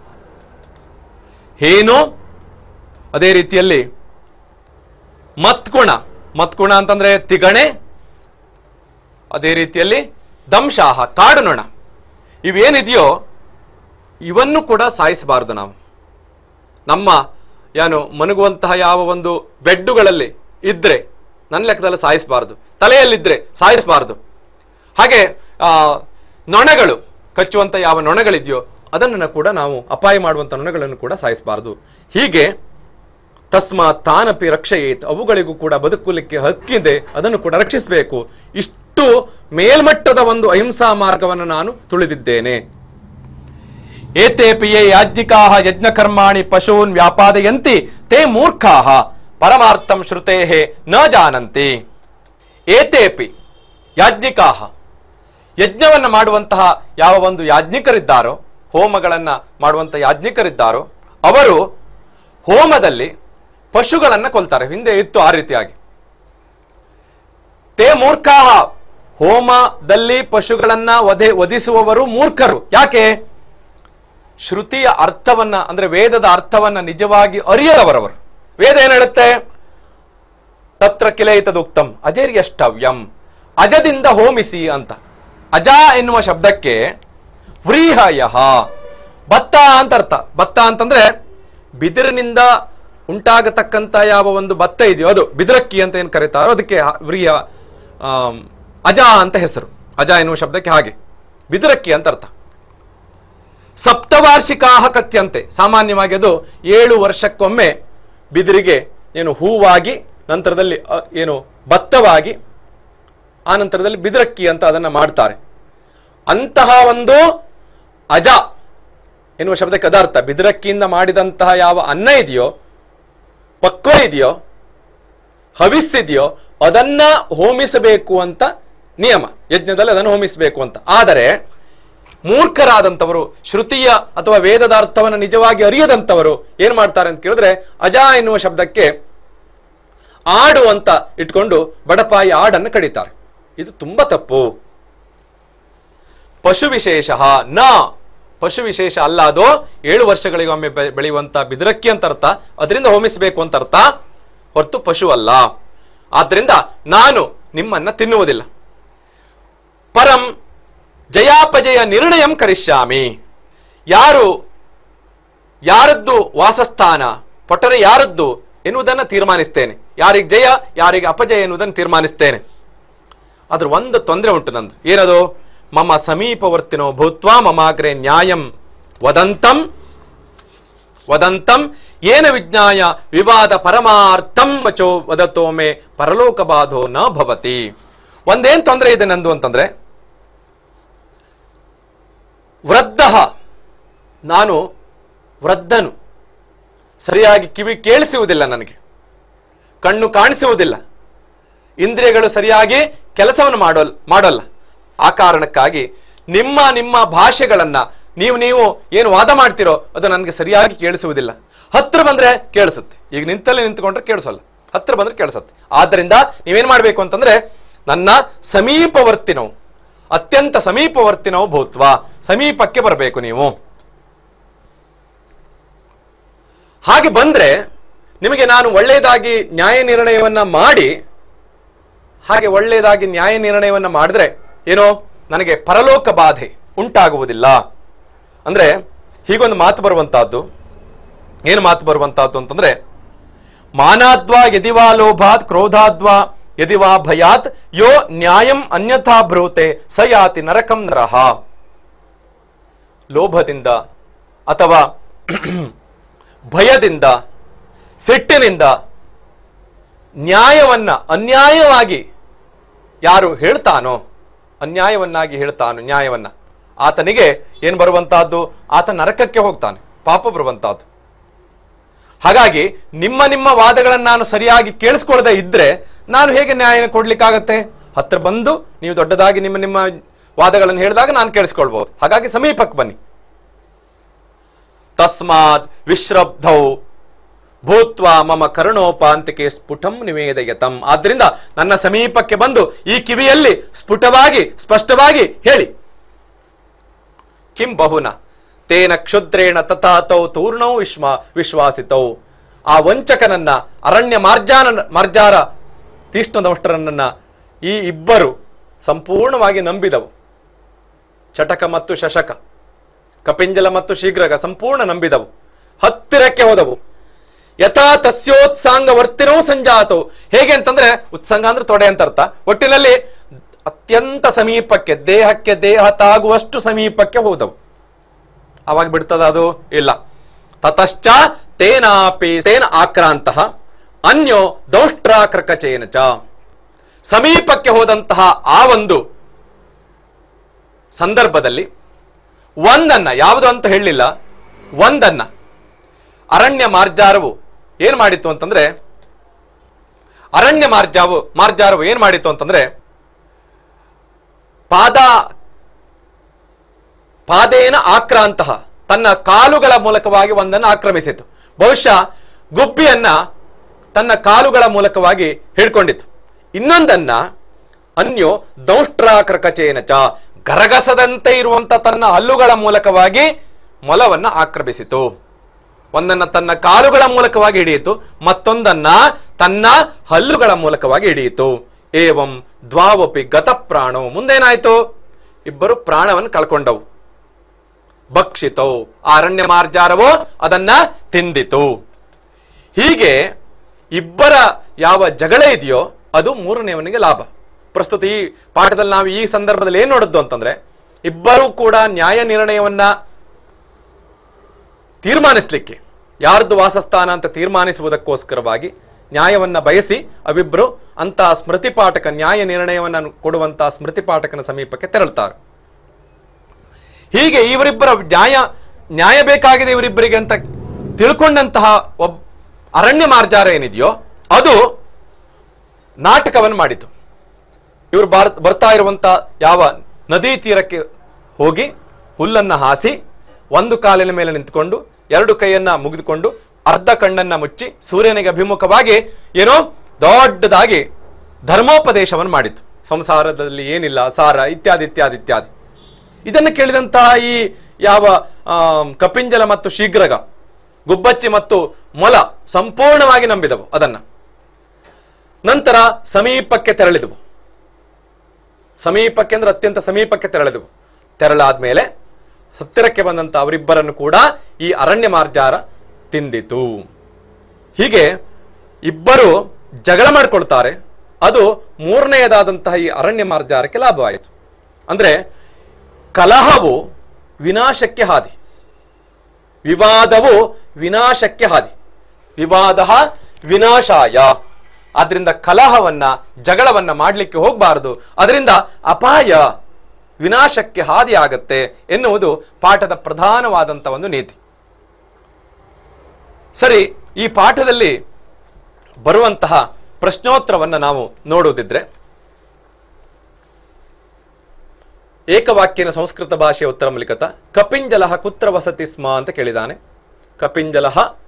ಹೇನು ಅದೇ ರೀತಿಯಲ್ಲಿ ಮತ್ಗುಣ ಮತ್ಗುಣ ಅಂತಂದ್ರೆ ತಿಗಣೆ ಅದೇ ರೀತಿಯಲ್ಲಿ ದಂಶಾಹ ಕಾಡು ನೊಣ ಇವೇನಿದೆಯೋ ಇವನ್ನು ಕೂಡ ಸಾಯಿಸಬಾರದು ನಾವು ನಮ್ಮ ಏನು ಮನಗುವಂತಹ ಯಾವ ಒಂದು ಬೆಡ್ಡುಗಳಲ್ಲಿ ಇದ್ರೆ ನನ್ನ ಲೆಕ್ಕದಲ್ಲಿ ಸಾಯಿಸಬಾರದು ತಲೆಯಲ್ಲಿದ್ರೆ ಸಾಯಿಸಬಾರದು ಹಾಗೆ ಆ, ನೊಣಗಳು ಕಚ್ಚುವಂತ ಯಾವ ನೊಣಗಳಿದೆಯೋ ಅದನ್ನು ಕೂಡ ನಾವು ಅಪಾಯ ಮಾಡುವಂತ ನೊಣಗಳನ್ನು ಕೂಡ ಸಾಯಿಸಬಾರದು ಹೀಗೆ ತಸ್ಮಾತ್ ತಾನಪಿ ರಕ್ಷಯೇತ್ ಅವುಗಳಿಗೂ ಕೂಡ ಬದುಕಲಿಕ್ಕೆ ಹಕ್ಕಿದೆ ಅದನ್ನು ಕೂಡ ರಕ್ಷಿಸಬೇಕು ಇಷ್ಟು ಮೇಲ್ಮಟ್ಟದ ಒಂದು ಅಹಿಂಸಾ ಮಾರ್ಗವನ್ನು ನಾನು ತುಳಿದಿದ್ದೇನೆ ಏತೇಪಿ ಯೇ ಯಾಜ್ಞಿಕಾಹ ಯಜ್ಞಕರ್ಮಾಣಿ ಪಶೂನ್ ವ್ಯಾಪಾದಯಂತಿ ತೇ ಮೂರ್ಖಾಹ ಪರಮಾರ್ಥಂ ಶ್ರುತೇಹೇ ನ ಜಾನಂತಿ ಏತೇಪಿ ಯಾಜ್ಞಿಕಾಹ ಯಜ್ಞವನ್ನು ಮಾಡುವಂತಹ ಯಾವ ಒಂದು ಯಾಜ್ಞಿಕರಿದ್ದಾರೋ ಹೋಮಗಳನ್ನ ಮಾಡುವಂತ ಯಾಜ್ಞಿಕರಿದ್ದಾರೋ ಅವರು ಹೋಮದಲ್ಲಿ ಪಶುಗಳನ್ನ ಕೊಲ್ತಾರೆ ಹಿಂದೆ ಇತ್ತು ಆ ರೀತಿಯಾಗಿ ತೇ ಮೂರ್ಖಾಹ ಹೋಮದಲ್ಲಿ ಪಶುಗಳನ್ನ ವಧೆ ವಧಿಸುವವರು ಮೂರ್ಖರು ಯಾಕೆ ಶ್ರುತಿಯ ಅರ್ಥವನ್ನ ಅಂದ್ರೆ ವೇದದ ಅರ್ಥವನ್ನ ನಿಜವಾಗಿ ಅರಿಯದವರವರು ವೇದ ಏನ್ ಹೇಳುತ್ತೆ ತತ್ರ ಕಿಲೈತದುಕ್ತಂ ಅಜೇರ್ಯಷ್ಟವ್ಯಂ ಅಜದಿಂದ ಹೋಮಿಸಿ ಅಂತ ಅಜ ಎನ್ನುವ ಶಬ್ದಕ್ಕೆ ವ್ರೀಹಯಃ ಭತ್ತ ಅಂತ ಅರ್ಥ ಭತ್ತ ಅಂತಂದ್ರೆ ಬಿದಿರಿನಿಂದ ಉಂಟಾಗತಕ್ಕಂತ ಯಾವ ಒಂದು ಭತ್ತ ಇದೆಯೋ ಅದು ಬಿದಿರಕ್ಕಿ ಅಂತ ಏನು ಕರೀತಾರೋ ಅದಕ್ಕೆ ಹ- ವ್ರೀಹ ಆಮ್, ಅಜ ಅಂತ ಹೆಸರು ಅಜ ಎನ್ನುವ ಶಬ್ದಕ್ಕೆ ಹಾಗೆ ಬಿದಿರಕ್ಕಿ ಅಂತ ಅರ್ಥ ಸಪ್ತವಾರ್ಷಿಕಾಹ ಕತ್ಯಂತೆ ಸಾಮಾನ್ಯವಾಗಿ ಅದು ಏಳು ವರ್ಷಕ್ಕೊಮ್ಮೆ ಬಿದಿರಿಗೆ ಏನು ಹೂವಾಗಿ ನಂತರದಲ್ಲಿ ಅ, ಏನು ಭತ್ತವಾಗಿ ಆ ನಂತರದಲ್ಲಿ ಬಿದಿರಕ್ಕಿ ಅಂತ ಅದನ್ನ ಮಾಡ್ತಾರೆ ಅಂತಹ ಒಂದು ಅಜ ಎನ್ನುವ ಶಬ್ದಕ್ಕೆ ಅದಾರ್ಥ ಬಿದಿರಕ್ಕಿಯಿಂದ ಮಾಡಿದಂತಹ ಯಾವ ಅನ್ನ ಇದೆಯೋ ಪಕ್ವ ಇದೆಯೋ ಹವಿಸ್ಸಿದೆಯೋ ಅದನ್ನ ಹೋಮಿಸಬೇಕು ಅಂತ ನಿಯಮ ಯಜ್ಞದಲ್ಲಿ ಅದನ್ನು ಹೋಮಿಸಬೇಕು ಅಂತ ಆದರೆ ಮೂರ್ಖರಾದಂಥವರು ಶ್ರುತಿಯ ಅಥವಾ ವೇದದ ಅರ್ಥವನ್ನು ನಿಜವಾಗಿ ಅರಿಯದಂಥವರು ಏನ್ ಮಾಡ್ತಾರೆ ಅಂತ ಕೇಳಿದ್ರೆ ಅಜ ಎನ್ನುವ ಶಬ್ದಕ್ಕೆ ಆಡು ಅಂತ ಇಟ್ಕೊಂಡು ಬಡಪಾಯಿ ಆಡನ್ನು ಕಡಿತಾರೆ ಇದು ತುಂಬಾ ತಪ್ಪು ಪಶು ವಿಶೇಷ ನ ಪಶು ವಿಶೇಷ ಅಲ್ಲ ಅದು ಏಳು ವರ್ಷಗಳಿಗೊಮ್ಮೆ ಬೆ- ಬೆಳೆಯುವಂತ ಬಿದಿರಕ್ಕಿ ಅಂತ ಅರ್ಥ ಅದರಿಂದ ಹೋಮಿಸಬೇಕು ಅಂತ ಅರ್ಥ ಹೊರತು ಪಶು ಅಲ್ಲ ಆದ್ರಿಂದ ನಾನು ನಿಮ್ಮನ್ನ ತಿನ್ನುವುದಿಲ್ಲ ಪರಂ ಜಯಾಪಜಯ ನಿರ್ಣಯಂ ಕರಿಷ್ಯಾಮಿ ಯಾರು ಯಾರದ್ದು ವಾಸಸ್ಥಾನ ಪೊಟರೆ ಯಾರದ್ದು ಎನ್ನುವುದನ್ನು ತೀರ್ಮಾನಿಸ್ತೇನೆ ಯಾರಿಗೆ ಜಯ ಯಾರಿಗೆ ಅಪಜಯ ಎನ್ನುವುದನ್ನು ತೀರ್ಮಾನಿಸ್ತೇನೆ ಅದ್ರ ಒಂದು ತೊಂದರೆ ಉಂಟು ನಂದು ಏನದು ಮಮ ಸಮೀಪವರ್ತಿನೋ ಭೂತ್ವಾ ಮಮಾಗ್ರೆ ನ್ಯಾಯಂ ವದಂತಂ ವದಂತಂ ಏನ ವಿಜ್ಞಾಯ ವಿವಾದ ಪರಮಾರ್ಥಂ ವಚೋ ವದತೋ ಮೇ ಪರಲೋಕ ಬಾಧೋ ನ ಭವತಿ ಒಂದೇನ್ ತೊಂದರೆ ಇದೆ ನಂದು ಅಂತಂದ್ರೆ ವೃದ್ಧ ನಾನು ವೃದ್ಧನು ಸರಿಯಾಗಿ ಕಿವಿ ಕೇಳಿಸುವುದಿಲ್ಲ ನನಗೆ ಕಣ್ಣು ಕಾಣಿಸುವುದಿಲ್ಲ ಇಂದ್ರಿಯಗಳು ಸರಿಯಾಗಿ ಕೆಲಸವನ್ನು ಮಾಡೋಲ್ ಮಾಡೋಲ್ಲ ಆ ಕಾರಣಕ್ಕಾಗಿ ನಿಮ್ಮ ನಿಮ್ಮ ಭಾಷೆಗಳನ್ನ ನೀವು ನೀವು ಏನು ವಾದ ಮಾಡ್ತಿರೋ ಅದು ನನಗೆ ಸರಿಯಾಗಿ ಕೇಳಿಸುವುದಿಲ್ಲ ಹತ್ರ ಬಂದ್ರೆ ಕೇಳಿಸುತ್ತೆ ಈಗ ನಿಂತಲ್ಲಿ ನಿಂತ್ಕೊಂಡ್ರೆ ಕೇಳಿಸೋಲ್ಲ ಹತ್ರ ಬಂದ್ರೆ ಕೇಳಿಸುತ್ತೆ ಆದ್ರಿಂದ ನೀವೇನ್ ಮಾಡ್ಬೇಕು ಅಂತಂದ್ರೆ ನನ್ನ ಸಮೀಪವರ್ತಿನವು ಅತ್ಯಂತ ಸಮೀಪವರ್ತಿನವು ಭೂತ್ವ ಸಮೀಪಕ್ಕೆ ಬರಬೇಕು ನೀವು ಹಾಗೆ ಬಂದ್ರೆ ನಿಮಗೆ ನಾನು ಒಳ್ಳೆಯದಾಗಿ ನ್ಯಾಯ ನಿರ್ಣಯವನ್ನ ಮಾಡಿ ಹಾಗೆ ಒಳ್ಳೆಯದಾಗಿ ನ್ಯಾಯ ನಿರ್ಣಯವನ್ನ ಮಾಡಿದ್ರೆ ಏನೋ ನನಗೆ ಪರಲೋಕ ಬಾಧೆ ಉಂಟಾಗುವುದಿಲ್ಲ ಅಂದ್ರೆ ಹೀಗೊಂದು ಮಾತು ಬರುವಂತಹದ್ದು ಏನು ಮಾತು ಬರುವಂತಹದ್ದು ಅಂತಂದ್ರೆ ಮಾನಾದ್ವಾ ಯದಿವಾ ಲೋಭಾತ್ ಕ್ರೋಧಾದ್ವಾ ಯದಿವಾ ಭಯಾತ್ ಯೋ ನ್ಯಾಯಂ ಅನ್ಯಥಾ ಬ್ರೂತೆ ಸ ಯಾತಿ ನರಕಂ ನರಹ ಲೋಭದಿಂದ ಅಥವಾ ಭಯದಿಂದ ಸಿಟ್ಟಿನಿಂದ ನ್ಯಾಯವನ್ನ ಅನ್ಯಾಯವಾಗಿ ಯಾರು ಹೇಳ್ತಾನೋ ಅನ್ಯಾಯವನ್ನಾಗಿ ಹೇಳ್ತಾನೋ ನ್ಯಾಯವನ್ನ ಆತನಿಗೆ ಏನು ಬರುವಂತಹದ್ದು ಆತ ನರಕಕ್ಕೆ ಹೋಗ್ತಾನೆ ಪಾಪ ಬರುವಂತಹದ್ದು ಹಾಗಾಗಿ ನಿಮ್ಮ ನಿಮ್ಮ ವಾದಗಳನ್ನು ನಾನು ಸರಿಯಾಗಿ ಕೇಳಿಸ್ಕೊಳ್ಳದೆ ಇದ್ರೆ ನಾನು ಹೇಗೆ ನ್ಯಾಯ ಕೊಡ್ಲಿಕ್ಕಾಗತ್ತೆ ಹತ್ರ ಬಂದು ನೀವು ದೊಡ್ಡದಾಗಿ ನಿಮ್ಮ ನಿಮ್ಮ ವಾದಗಳನ್ನು ಹೇಳಿದಾಗ ನಾನು ಕೇಳಿಸ್ಕೊಳ್ಬಹುದು ಹಾಗಾಗಿ ಸಮೀಪಕ್ಕೆ ಬನ್ನಿ ತಸ್ಮಾತ್ ವಿಶ್ರಬ್ಧೌ ಭೂತ್ವ ಮಮ ಕರುಣೋಪಾಂತಿಕೆ ಸ್ಫುಟಂ ನಿವೇದಯತಂ ಆದ್ರಿಂದ ನನ್ನ ಸಮೀಪಕ್ಕೆ ಬಂದು ಈ ಕಿವಿಯಲ್ಲಿ ಸ್ಫುಟವಾಗಿ ಸ್ಪಷ್ಟವಾಗಿ ಹೇಳಿ ಕಿಂ ಬಹುನ ತೇನ ಕ್ಷುದ್ರೇಣ ತಥಾತೌ ತೂರ್ಣೌ ವಿಶ್ವ ವಿಶ್ವಾಸಿತೌ ಆ ವಂಚಕನನ್ನ ಅರಣ್ಯ ಮಾರ್ಜಾನ ಮಾರ್ಜಾರ ತೀಕ್ಷ್ಣದವಷ್ಟರನ್ನ ಈ ಇಬ್ಬರು ಸಂಪೂರ್ಣವಾಗಿ ನಂಬಿದವು ಚಟಕ ಮತ್ತು ಶಶಕ ಕಪಿಂಜಲ ಮತ್ತು ಶೀಘ್ರಗ ಸಂಪೂರ್ಣ ನಂಬಿದವು ಹತ್ತಿರಕ್ಕೆ ಹೋದವು ಯಥಾ ತಸ್ಯೋತ್ಸಾಂಗ ವರ್ತಿನೋ ಸಂಜಾತವು ಹೇಗೆ ಅಂತಂದ್ರೆ ಉತ್ಸಂಗ ಅಂದ್ರೆ ತೊಡೆ ಅಂತ ಅರ್ಥ ಒಟ್ಟಿನಲ್ಲಿ ಅತ್ಯಂತ ಸಮೀಪಕ್ಕೆ ದೇಹಕ್ಕೆ ದೇಹ ತಾಗುವಷ್ಟು ಸಮೀಪಕ್ಕೆ ಹೋದವು ಅವಾಗ ಬಿಡ್ತದ ಅದು ಇಲ್ಲ ತತಶ್ಚ ತೇನಾಪಿ ತೇನ ಆಕ್ರಾಂತ ಅನ್ಯೋ ದೌಷ್ಟ್ರಾಕೃಕಚೇನ ಚ ಸಮೀಪಕ್ಕೆ ಹೋದಂತಹ ಆ ಒಂದು ಸಂದರ್ಭದಲ್ಲಿ ಒಂದನ್ನ ಯಾವುದು ಅಂತ ಹೇಳಲಿಲ್ಲ ಒಂದನ್ನ ಅರಣ್ಯ ಮಾರ್ಜಾರವು ಏನ್ ಮಾಡಿತ್ತು ಅಂತಂದ್ರೆ ಅರಣ್ಯ ಮಾರ್ಜಾವು ಮಾರ್ಜಾರವು ಏನ್ ಮಾಡಿತ್ತು ಅಂತಂದ್ರೆ ಪಾದ ಪಾದೇನ ಆಕ್ರಾಂತಹ ತನ್ನ ಕಾಲುಗಳ ಮೂಲಕವಾಗಿ ಒಂದನ್ನು ಆಕ್ರಮಿಸಿತು ಬಹುಶಃ ಗುಬ್ಬಿಯನ್ನ ತನ್ನ ಕಾಲುಗಳ ಮೂಲಕವಾಗಿ ಹಿಡ್ಕೊಂಡಿತ್ತು ಇನ್ನೊಂದನ್ನ ಅನ್ಯೋ ದೌಷ್ಟ್ರಾಕೃಕಚೇನ ಚ ಗರಗಸದಂತೆ ಇರುವಂತ ತನ್ನ ಹಲ್ಲುಗಳ ಮೂಲಕವಾಗಿ ಮೊಲವನ್ನ ಆಕ್ರಮಿಸಿತು ಒಂದನ್ನ ತನ್ನ ಕಾಲುಗಳ ಮೂಲಕವಾಗಿ ಹಿಡಿಯಿತು ಮತ್ತೊಂದನ್ನ ತನ್ನ ಹಲ್ಲುಗಳ ಮೂಲಕವಾಗಿ ಹಿಡಿಯಿತು ಏವಂ ದ್ವಾವಪಿ ಗತಪ್ರಾಣೋ ಮುಂದೇನಾಯ್ತು ಇಬ್ಬರು ಪ್ರಾಣವನ್ನು ಕಳ್ಕೊಂಡವು ಭಕ್ಷಿತವು ಆ ಅರಣ್ಯ ಮಾರ್ಜಾರವೋ ಅದನ್ನ ತಿಂದಿತು ಹೀಗೆ ಇಬ್ಬರ ಯಾವ ಜಗಳ ಇದೆಯೋ ಅದು ಮೂರನೆಯವನಿಗೆ ಲಾಭ ಪ್ರಸ್ತುತ ಈ ಪಾಠದಲ್ಲಿ ನಾವು ಈ ಸಂದರ್ಭದಲ್ಲಿ ಏನ್ ನೋಡಿದ್ದು ಅಂತಂದ್ರೆ ಇಬ್ಬರೂ ಕೂಡ ನ್ಯಾಯ ನಿರ್ಣಯವನ್ನ ತೀರ್ಮಾನಿಸ್ಲಿಕ್ಕೆ ಯಾರ್ದು ವಾಸಸ್ಥಾನ ಅಂತ ತೀರ್ಮಾನಿಸುವುದಕ್ಕೋಸ್ಕರವಾಗಿ ನ್ಯಾಯವನ್ನ ಬಯಸಿ ಅವಿಬ್ಬರು ಅಂತಹ ಸ್ಮೃತಿ ಪಾಠಕ ನ್ಯಾಯ ನಿರ್ಣಯವನ್ನ ಕೊಡುವಂತಹ ಸ್ಮೃತಿ ಪಾಠಕನ ಸಮೀಪಕ್ಕೆ ತೆರಳುತ್ತಾರೆ ಹೀಗೆ ಇವರಿಬ್ಬರ ನ್ಯಾಯ ನ್ಯಾಯ ಬೇಕಾಗಿದೆ ಇವರಿಬ್ಬರಿಗೆ ಅಂತ ತಿಳ್ಕೊಂಡಂತಹ ಒಬ್ಬ ಅರಣ್ಯ ಮಾರ್ಜಾರ ಏನಿದೆಯೋ ಅದು ನಾಟಕವನ್ನು ಮಾಡಿತು ಇವರು ಬಾರ್ ಬರ್ತಾ ಇರುವಂತ ಯಾವ ನದಿ ತೀರಕ್ಕೆ ಹೋಗಿ ಹುಲ್ಲನ್ನ ಹಾಸಿ ಒಂದು ಕಾಲಿನ ಮೇಲೆ ನಿಂತುಕೊಂಡು ಎರಡು ಕೈಯನ್ನ ಮುಗಿದುಕೊಂಡು ಅರ್ಧ ಕಣ್ಣನ್ನ ಮುಚ್ಚಿ ಸೂರ್ಯನಿಗೆ ಅಭಿಮುಖವಾಗಿ ಏನೋ ದೊಡ್ಡದಾಗಿ ಧರ್ಮೋಪದೇಶವನ್ನು ಮಾಡಿತು ಸಂಸಾರದಲ್ಲಿ ಏನಿಲ್ಲ ಸಾರ ಇತ್ಯಾದಿ ಇತ್ಯಾದಿ ಇತ್ಯಾದಿ ಇದನ್ನು ಕೇಳಿದಂತಹ ಈ ಯಾವ ಆಮ್, ಕಪಿಂಜಲ ಮತ್ತು ಶೀಘ್ರಗ ಗುಬ್ಬಚ್ಚಿ ಮತ್ತು ಮೊಲ ಸಂಪೂರ್ಣವಾಗಿ ನಂಬಿದವು ಅದನ್ನ ನಂತರ ಸಮೀಪಕ್ಕೆ ತೆರಳಿದವು ಸಮೀಪಕ್ಕೆ ಅಂದ್ರೆ ಅತ್ಯಂತ ಸಮೀಪಕ್ಕೆ ತೆರಳಿದವು ತೆರಳಾದ್ಮೇಲೆ ಹತ್ತಿರಕ್ಕೆ ಬಂದಂತ ಅವರಿಬ್ಬರನ್ನು ಕೂಡ ಈ ಅರಣ್ಯ ಮಾರ್ಜಾರ ತಿಂದಿತು ಹೀಗೆ ಇಬ್ಬರು ಜಗಳ ಮಾಡ್ಕೊಳ್ತಾರೆ ಅದು ಮೂರನೆಯದಾದಂತಹ ಈ ಅರಣ್ಯ ಮಾರ್ಜಾರಕ್ಕೆ ಲಾಭವಾಯಿತು ಅಂದ್ರೆ ಕಲಹವು ವಿನಾಶಕ್ಕೆ ಹಾದಿ ವಿವಾದವು ವಿನಾಶಕ್ಕೆ ಹಾದಿ ವಿವಾದ ವಿನಾಶಾಯ ಆದ್ರಿಂದ ಕಲಹವನ್ನ ಜಗಳವನ್ನ ಮಾಡಲಿಕ್ಕೆ ಹೋಗಬಾರದು ಅದರಿಂದ ಅಪಾಯ ವಿನಾಶಕ್ಕೆ ಹಾದಿ ಆಗತ್ತೆ ಎನ್ನುವುದು ಪಾಠದ ಪ್ರಧಾನವಾದಂಥ ಒಂದು ನೀತಿ ಸರಿ ಈ ಪಾಠದಲ್ಲಿ ಬರುವಂತಹ ಪ್ರಶ್ನೋತ್ತರವನ್ನ ನಾವು ನೋಡುವುದಿದ್ರೆ ಏಕವಾಕ್ಯನ ಸಂಸ್ಕೃತ ಭಾಷೆಯ ಉತ್ತರ ಲಿಖಿತ ಕಪಿಂಜಲ ಕುತ್ರ ವಸತಿ ಸ್ಮ ಅಂತ ಕೇಳಿದಾನೆ ಕಪಿಂಜಲ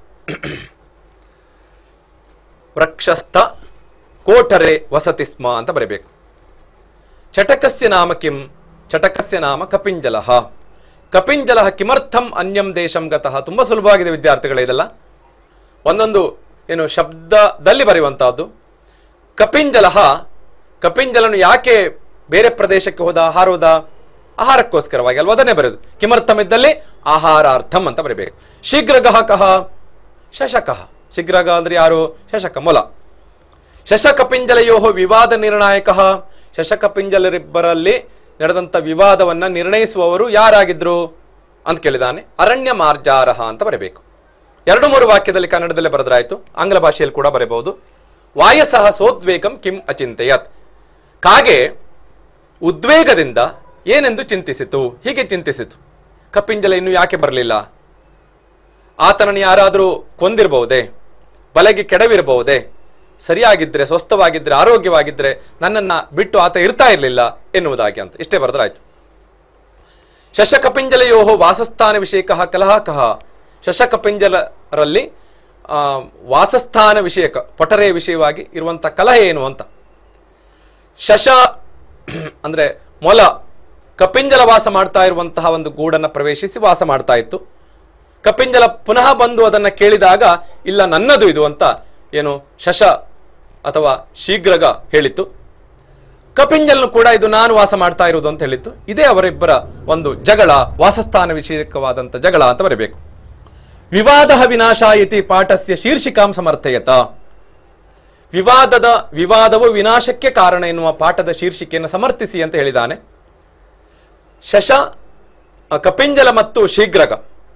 ವೃಕ್ಷಸ್ಥ ಕೋಟರೆ ವಸತಿ ಸ್ಮ ಅಂತ ಬರೀಬೇಕು ಚಟಕಸ್ಯ ನಾಮ ಕಿಂ ಚಟಕಸ್ಯ ನಾಮ ಕಪಿಂಜಲ ಕಪಿಂಜಲ ಕಿಮರ್ಥಂ ಅನ್ಯಂ ದೇಶಂ ಗತಃ ತುಂಬಾ ಸುಲಭವಾಗಿದೆ ವಿದ್ಯಾರ್ಥಿಗಳೇ ಇದೆಲ್ಲ ಒಂದೊಂದು ಏನು ಶಬ್ದದಲ್ಲಿ ಬರೆಯುವಂತಹದ್ದು ಕಪಿಂಜಲ ಕಪಿಂಜಲನು ಯಾಕೆ ಬೇರೆ ಪ್ರದೇಶಕ್ಕೆ ಹೋದ ಹಾರೋದ ಆಹಾರಕ್ಕೋಸ್ಕರವಾಗಿ ಅಲ್ವಾ ಅದನ್ನೇ ಬರೆಯೋದು ಕಿಮರ್ಥಂ ಇದ್ದಲ್ಲಿ ಆಹಾರಾರ್ಥಂ ಅಂತ ಬರೀಬೇಕು ಶೀಘ್ರಗಃ ಕಹ ಶಶಕಃ ಶೀಘ್ರಗ ಅಂದ್ರೆ ಯಾರು ಶಶಕ ಮೊಲ ಶಶಕಪಿಂಜಲಯೋ ವಿವಾದ ನಿರ್ಣಾಯಕ ಶಶಕಪಿಂಜಲರಿಬ್ಬರಲ್ಲಿ ನಡೆದಂತ ವಿವಾದವನ್ನ ನಿರ್ಣಯಿಸುವವರು ಯಾರಾಗಿದ್ರು ಅಂತ ಕೇಳಿದಾನೆ ಅರಣ್ಯ ಮಾರ್ಜಾರಹ ಅಂತ ಬರೀಬೇಕು ಎರಡು ಮೂರು ವಾಕ್ಯದಲ್ಲಿ ಕನ್ನಡದಲ್ಲೇ ಬರೆದ್ರಾಯ್ತು ಆಂಗ್ಲ ಭಾಷೆಯಲ್ಲಿ ಕೂಡ ಬರೆಯಬಹುದು ವಾಯಸಃ ಸೋದ್ವೇಗಂ ಕಿಂ ಅಚಿಂತೆಯತ್ ಕಾಗೆ ಉದ್ವೇಗದಿಂದ ಏನೆಂದು ಚಿಂತಿಸಿತು ಹೀಗೆ ಚಿಂತಿಸಿತು ಕಪಿಂಜಲ ಇನ್ನು ಯಾಕೆ ಬರಲಿಲ್ಲ ಆತನನ್ನು ಯಾರಾದರೂ ಕೊಂದಿರಬಹುದೇ ಬಲೆಗೆ ಕೆಡವಿರಬಹುದೇ ಸರಿಯಾಗಿದ್ರೆ ಸ್ವಸ್ಥವಾಗಿದ್ರೆ ಆರೋಗ್ಯವಾಗಿದ್ರೆ ನನ್ನನ್ನ ಬಿಟ್ಟು ಆತ ಇರ್ತಾ ಇರಲಿಲ್ಲ ಎನ್ನುವುದಾಗಿ ಅಂತ ಇಷ್ಟೇ ಬರೆದ್ರಾಯ್ತು ಶಶಕಪಿಂಜಲಯೋ ವಾಸಸ್ಥಾನ ವಿಷಯಕ ಕಲಹ ಕಹ ಶಶಕಪಿಂಜಲರಲ್ಲಿ ಆ, ವಾಸಸ್ಥಾನ ವಿಷಯಕ ಪೊಟರೆ ವಿಷಯವಾಗಿ ಇರುವಂತ ಕಲಹ ಏನು ಅಂತ ಶಶ ಅಂದ್ರೆ ಮೊಲ ಕಪಿಂಜಲ ವಾಸ ಮಾಡ್ತಾ ಇರುವಂತಹ ಒಂದು ಗೂಡನ್ನ ಪ್ರವೇಶಿಸಿ ವಾಸ ಮಾಡ್ತಾ ಇತ್ತು ಕಪಿಂಜಲ ಪುನಃ ಬಂದು ಅದನ್ನ ಕೇಳಿದಾಗ ಇಲ್ಲ ನನ್ನದು ಇದು ಅಂತ ಏನು ಶಶ ಅಥವಾ ಶೀಘ್ರಗ ಹೇಳಿತ್ತು ಕಪಿಂಜಲ್ನು ಕೂಡ ಇದು ನಾನು ವಾಸ ಮಾಡ್ತಾ ಇರುವುದು ಅಂತ ಹೇಳಿತ್ತು ಇದೇ ಅವರಿಬ್ಬರ ಒಂದು ಜಗಳ ವಾಸಸ್ಥಾನ ವಿಷಯಕವಾದಂಥ ಜಗಳ ಅಂತ ಬರಬೇಕು ವಿವಾದ ವಿನಾಶ ಇತಿ ಪಾಠಸ್ಯ ಶೀರ್ಷಿಕಾಂ ಸಮರ್ಥಯತ ವಿವಾದದ ವಿವಾದವು ವಿನಾಶಕ್ಕೆ ಕಾರಣ ಎನ್ನುವ ಪಾಠದ ಶೀರ್ಷಿಕೆಯನ್ನು ಸಮರ್ಥಿಸಿ ಅಂತ ಹೇಳಿದ್ದಾನೆ ಶಶ ಅ, ಕಪಿಂಜಲ ಮತ್ತು ಶೀಘ್ರಗ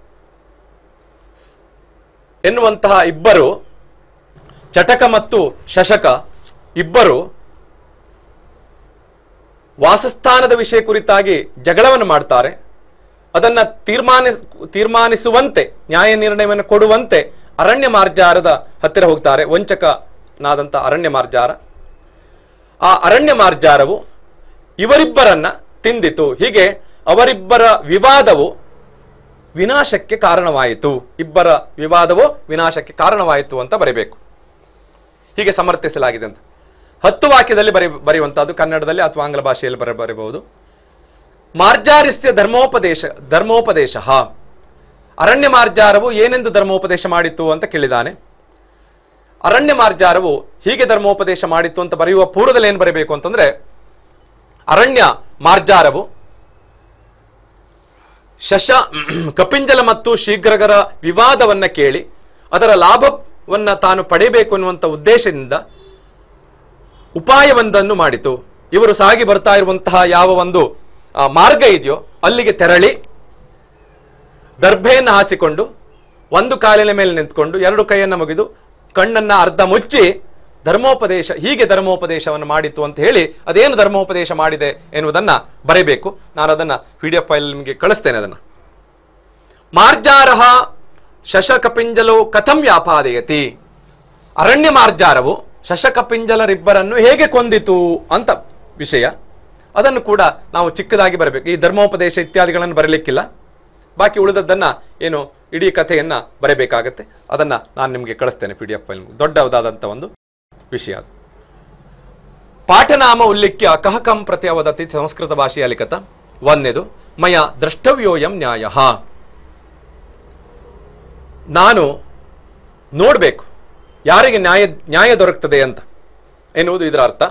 ಎನ್ನುವಂತಹ ಇಬ್ಬರು ಚಟಕ ಮತ್ತು ಶಶಕ ಇಬ್ಬರು ವಾಸಸ್ಥಾನದ ವಿಷಯ ಕುರಿತಾಗಿ ಜಗಳವನ್ನು ಮಾಡ್ತಾರೆ ಅದನ್ನ ತೀರ್ಮಾನಿಸ್ ತೀರ್ಮಾನಿಸುವಂತೆ ನ್ಯಾಯ ನಿರ್ಣಯವನ್ನು ಕೊಡುವಂತೆ ಅರಣ್ಯ ಮಾರ್ಜಾರದ ಹತ್ತಿರ ಹೋಗ್ತಾರೆ ವಂಚಕನಾದಂಥ ಅರಣ್ಯ ಮಾರ್ಜಾರ ಆ ಅರಣ್ಯ ಮಾರ್ಜಾರವು ಇವರಿಬ್ಬರನ್ನ ತಿಂದಿತು ಹೀಗೆ ಅವರಿಬ್ಬರ ವಿವಾದವು ವಿನಾಶಕ್ಕೆ ಕಾರಣವಾಯಿತು ಇಬ್ಬರ ವಿವಾದವು ವಿನಾಶಕ್ಕೆ ಕಾರಣವಾಯಿತು ಅಂತ ಬರೀಬೇಕು ಹೀಗೆ ಸಮರ್ಥಿಸಲಾಗಿದೆ ಅಂತ ಹತ್ತು ವಾಕ್ಯದಲ್ಲಿ ಬರಿ ಬರೆಯುವಂತಹದ್ದು ಕನ್ನಡದಲ್ಲಿ ಅಥವಾ ಆಂಗ್ಲ ಭಾಷೆಯಲ್ಲಿ ಬರ ಬರೆಯಬಹುದು ಮಾರ್ಜಾರಿಸ್ಯ ಧರ್ಮೋಪದೇಶ ಧರ್ಮೋಪದೇಶ ಅರಣ್ಯ ಮಾರ್ಜಾರವು ಏನೆಂದು ಧರ್ಮೋಪದೇಶ ಮಾಡಿತು ಅಂತ ಕೇಳಿದಾನೆ ಅರಣ್ಯ ಮಾರ್ಜಾರವು ಹೀಗೆ ಧರ್ಮೋಪದೇಶ ಮಾಡಿತ್ತು ಅಂತ ಬರೆಯುವ ಪೂರ್ವದಲ್ಲಿ ಏನು ಬರೀಬೇಕು ಅಂತಂದ್ರೆ ಅರಣ್ಯ ಮಾರ್ಜಾರವು ಶಶ ಕಪಿಂಜಲ ಮತ್ತು ಶೀಘ್ರಗರ ವಿವಾದವನ್ನ ಕೇಳಿ ಅದರ ಲಾಭವನ್ನ ತಾನು ಪಡೆಯಬೇಕು ಎನ್ನುವಂಥ ಉದ್ದೇಶದಿಂದ ಉಪಾಯವೊಂದನ್ನು ಮಾಡಿತು ಇವರು ಸಾಗಿ ಬರ್ತಾ ಇರುವಂತಹ ಯಾವ ಒಂದು ಆ, ಮಾರ್ಗ ಇದೆಯೋ ಅಲ್ಲಿಗೆ ತೆರಳಿ ದರ್ಭೆಯನ್ನು ಹಾಸಿಕೊಂಡು ಒಂದು ಕಾಲಿನ ಮೇಲೆ ನಿಂತ್ಕೊಂಡು ಎರಡು ಕೈಯನ್ನು ಮುಗಿದು ಕಣ್ಣನ್ನ ಅರ್ಧ ಮುಚ್ಚಿ ಧರ್ಮೋಪದೇಶ ಹೀಗೆ ಧರ್ಮೋಪದೇಶವನ್ನು ಮಾಡಿತ್ತು ಅಂತ ಹೇಳಿ ಅದೇನು ಧರ್ಮೋಪದೇಶ ಮಾಡಿದೆ ಎನ್ನುವುದನ್ನ ಬರೆಯಬೇಕು ನಾನು ಅದನ್ನ ಪಿ ಡಿ ಎಫ್ ಫೈಲ್ ನಿಮಗೆ ಕಳಿಸ್ತೇನೆ ಅದನ್ನ ಮಾರ್ಜಾರಹ ಶಶಕಪಿಂಜಲೋ ಕಥಂ ವ್ಯಾಪಾದಯತಿ ಅರಣ್ಯ ಮಾರ್ಜಾರವು ಶಶಕಪಿಂಜಲರಿಬ್ಬರನ್ನು ಹೇಗೆ ಕೊಂದಿತು ಅಂತ ವಿಷಯ ಅದನ್ನು ಕೂಡ ನಾವು ಚಿಕ್ಕದಾಗಿ ಬರಬೇಕು ಈ ಧರ್ಮೋಪದೇಶ ಇತ್ಯಾದಿಗಳನ್ನು ಬರಲಿಕ್ಕಿಲ್ಲ ಬಾಕಿ ಉಳಿದದ್ದನ್ನ ಏನು ಇಡೀ ಕಥೆಯನ್ನ ಬರಬೇಕಾಗತ್ತೆ ಅದನ್ನ ನಾನು ನಿಮಗೆ ಕಳಿಸ್ತೇನೆ ಪಿ ಡಿ ಎಫ್ ಫೈಲ್ ದೊಡ್ಡದಾದಂಥ ಒಂದು ವಿಷಯ ಅದು ಪಾಠನಾಮ ಉಲ್ಲಿಖ್ಯ ಕಹಕಂ ಪ್ರತಿ ಅವದತಿ ಸಂಸ್ಕೃತ ಭಾಷೆಯ ಲಿಖತ ಒಂದನೇದು ಮಯ ದ್ರಷ್ಟವ್ಯೋಯಂ ನ್ಯಾಯ ನಾನು ನೋಡಬೇಕು ಯಾರಿಗೆ ನ್ಯಾಯ ನ್ಯಾಯ ದೊರಕ್ತದೆ ಅಂತ ಎನ್ನುವುದು ಇದರ ಅರ್ಥ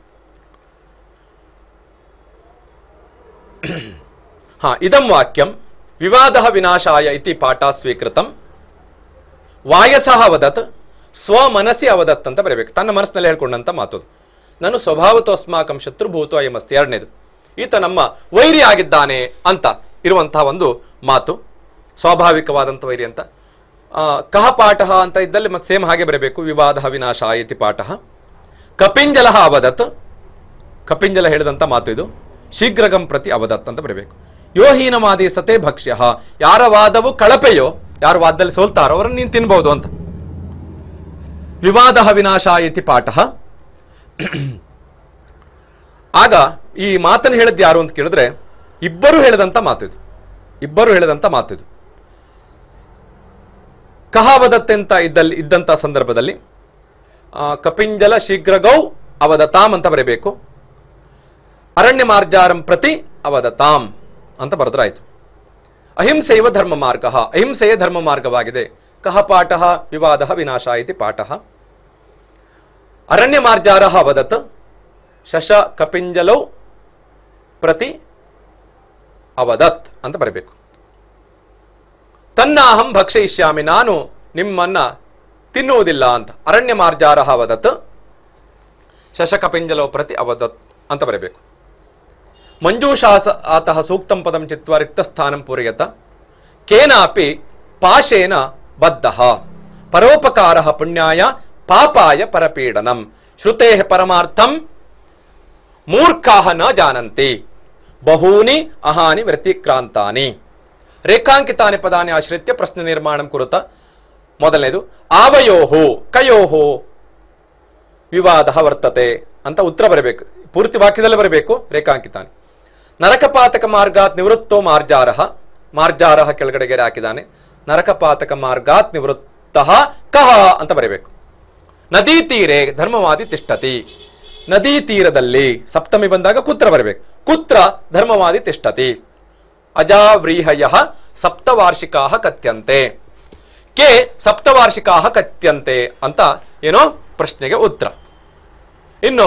ಹಾ ಇದಂ ವಾಕ್ಯಂ ವಿವಾದ ವಿನಾಶಾಯ ಇತಿ ಪಾಠ ಸ್ವೀಕೃತಂ ವಾಯಸಃ ಅವದತ್ ಸ್ವಮನಸಿ ಅವದತ್ ಅಂತ ಬರಬೇಕು ತನ್ನ ಮನಸ್ಸಿನಲ್ಲಿ ಹೇಳ್ಕೊಂಡಂತ ಮಾತು ಅದು. ನಾನು ಸ್ವಭಾವತೋ ಅಸ್ಮಾಕಂ ಶತ್ರುಭೂತೋ ಅಯಮಸ್ತಿ ಎರಡನೇದು ಈತ ನಮ್ಮ ವೈರಿ ಆಗಿದ್ದಾನೆ ಅಂತ ಇರುವಂತಹ ಒಂದು ಮಾತು ಸ್ವಾಭಾವಿಕವಾದಂಥ ವೈರಿ ಅಂತ ಆ, ಕಹ ಪಾಠ ಅಂತ ಇದ್ದಲ್ಲಿ ಮತ್ತೆ ಸೇಮ್ ಹಾಗೆ ಬರಬೇಕು ವಿವಾದ ವಿನಾಶ ಇತಿ ಪಾಠ ಕಪಿಂಜಲ ಅವದತ್ ಕಪಿಂಜಲ ಹೇಳಿದಂಥ ಮಾತು ಇದು ಶೀಘ್ರಗಂ ಪ್ರತಿ ಅವದತ್ ಅಂತ ಬರಬೇಕು ಯೋ ಹೀನಮಾದಿ ಸತೆ ಭಕ್ಷ್ಯ ಯಾರ ವಾದವು ಕಳಪೆಯೋ ಯಾರು ವಾದದಲ್ಲಿ ಸೋಲ್ತಾರೋ ಅವರನ್ನು ನೀನು ತಿನ್ಬಹುದು ಅಂತ ವಿವಾದ ವಿನಾಶ ಇತಿ ಪಾಠ ಆಗ ಈ ಮಾತನ್ನು ಹೇಳಿದ್ದು ಯಾರು ಅಂತ ಕೇಳಿದ್ರೆ ಇಬ್ಬರು ಹೇಳಿದಂಥ ಮಾತು ಇದು ಇಬ್ಬರು ಹೇಳಿದಂಥ ಮಾತು ಇದು ಕಹಾವದತ್ತೆಂತ ಇದ್ದಲ್ಲಿ ಇದ್ದಂಥ ಸಂದರ್ಭದಲ್ಲಿ ಆ, ಕಪಿಂಜಲ ಶೀಘ್ರಗೌ ಅವದತಾಂ ಅಂತ ಬರೀಬೇಕು ಅರಣ್ಯ ಮಾರ್ಜಾರಂ ಪ್ರತಿ ಅವದತಾಂ ಅಂತ ಬರೆದ್ರಾಯ್ತು ಅಹಿಂಸೆಯವ ಧರ್ಮ ಮಾರ್ಗ ಅಹಿಂಸೆಯೇ ಧರ್ಮ ಮಾರ್ಗವಾಗಿದೆ ಕಹ ಪಾಠ ವಿವಾದ ವಿನಾಶ ಇತಿ ಪಾಠ ಅರಣ್ಯ ಮಾರ್ಜಾರ ಅವದತ್ ಶಶ ಕಪಿಂಜಲೌ ಪ್ರತಿ ಅವದತ್ ಅಂತ ಬರಬೇಕು ತನ್ನ ಅಹಂ ಭಕ್ಷಯಿಷ್ಯಾಮಿ ನಾನು ನಿಮ್ಮನ್ನ ತಿನ್ನುವುದಿಲ್ಲ ಅಂತ ಅರಣ್ಯ ಮಾರ್ಜಾರ ಅವದತ್ ಶಶಕಪಿಂಜಲೋ ಪ್ರತಿ ಅವದತ್ ಅಂತ ಬರಬೇಕು ಮಂಜೂಷಾಸ ಆತಃ ಸೂಕ್ತಂ ಪದಂ ಚಿತ್ವ ರಿಕ್ತಸ್ಥಾನಂ ಪೂರಯತ ಕೇನಾಪಿ ಪಾಶೇನ ಬದ್ಧ ಪರೋಪಕಾರ ಪುಣ್ಯಾಯ ಪಾಪಾಯ ಪರಪೀಡನಂ ಶ್ರುತೆ ಪರಮಾರ್ಥಂ ಮೂರ್ಖಾಹ ನ ಜಾನಂತಿ ಬಹೂನಿ ಅಹಾನಿ ವ್ಯತಿಕ್ರಾಂತಾನಿ ರೇಖಾಂಕಿತಾನಿ ಪದಾನಿ ಆಶ್ರಿತ್ಯ ಪ್ರಶ್ನೆ ನಿರ್ಮಾಣ ಕುರುತ ಮೊದಲನೇದು ಆವಯೋಹೋ ಕಯೋಹೋ ವಿವಾದ ವರ್ತತೆ ಅಂತ ಉತ್ತರ ಬರಬೇಕು ಪೂರ್ತಿ ವಾಕ್ಯದಲ್ಲಿ ಬರಬೇಕು ರೇಖಾಂಕಿತಾನೆ ನರಕಪಾತಕ ಮಾರ್ಗಾತ್ ನಿವೃತ್ತೋ ಮಾರ್ಜಾರ ಮಾರ್ಜಾರ ಕೆಳಗಡೆ ಗೆರೆ ಹಾಕಿದ್ದಾನೆ ನರಕಪಾತಕ ಮಾರ್ಗಾತ್ ನಿವೃತ್ತ ಕಹ ಅಂತ ಬರಬೇಕು ನದಿ ತೀರೆ ಧರ್ಮವಾದಿ ತಿಷ್ಟತಿ ನದಿ ತೀರದಲ್ಲಿ ಸಪ್ತಮಿ ಬಂದಾಗ ಕುತ್ರ ಬರಬೇಕು ಕುತ್ರ ಧರ್ಮವಾದಿ ತಿಷ್ಟತಿ ಅಜಾವ್ರೀಹಯ ಸಪ್ತವಾರ್ಷಿಕಾ ಕಥ್ಯಂತೆ ಕೆ ಸಪ್ತವಾರ್ಷಿಕಾ ಕಥ್ಯಂತೆ ಅಂತ ಏನೋ ಪ್ರಶ್ನೆಗೆ ಉತ್ತರ ಇನ್ನು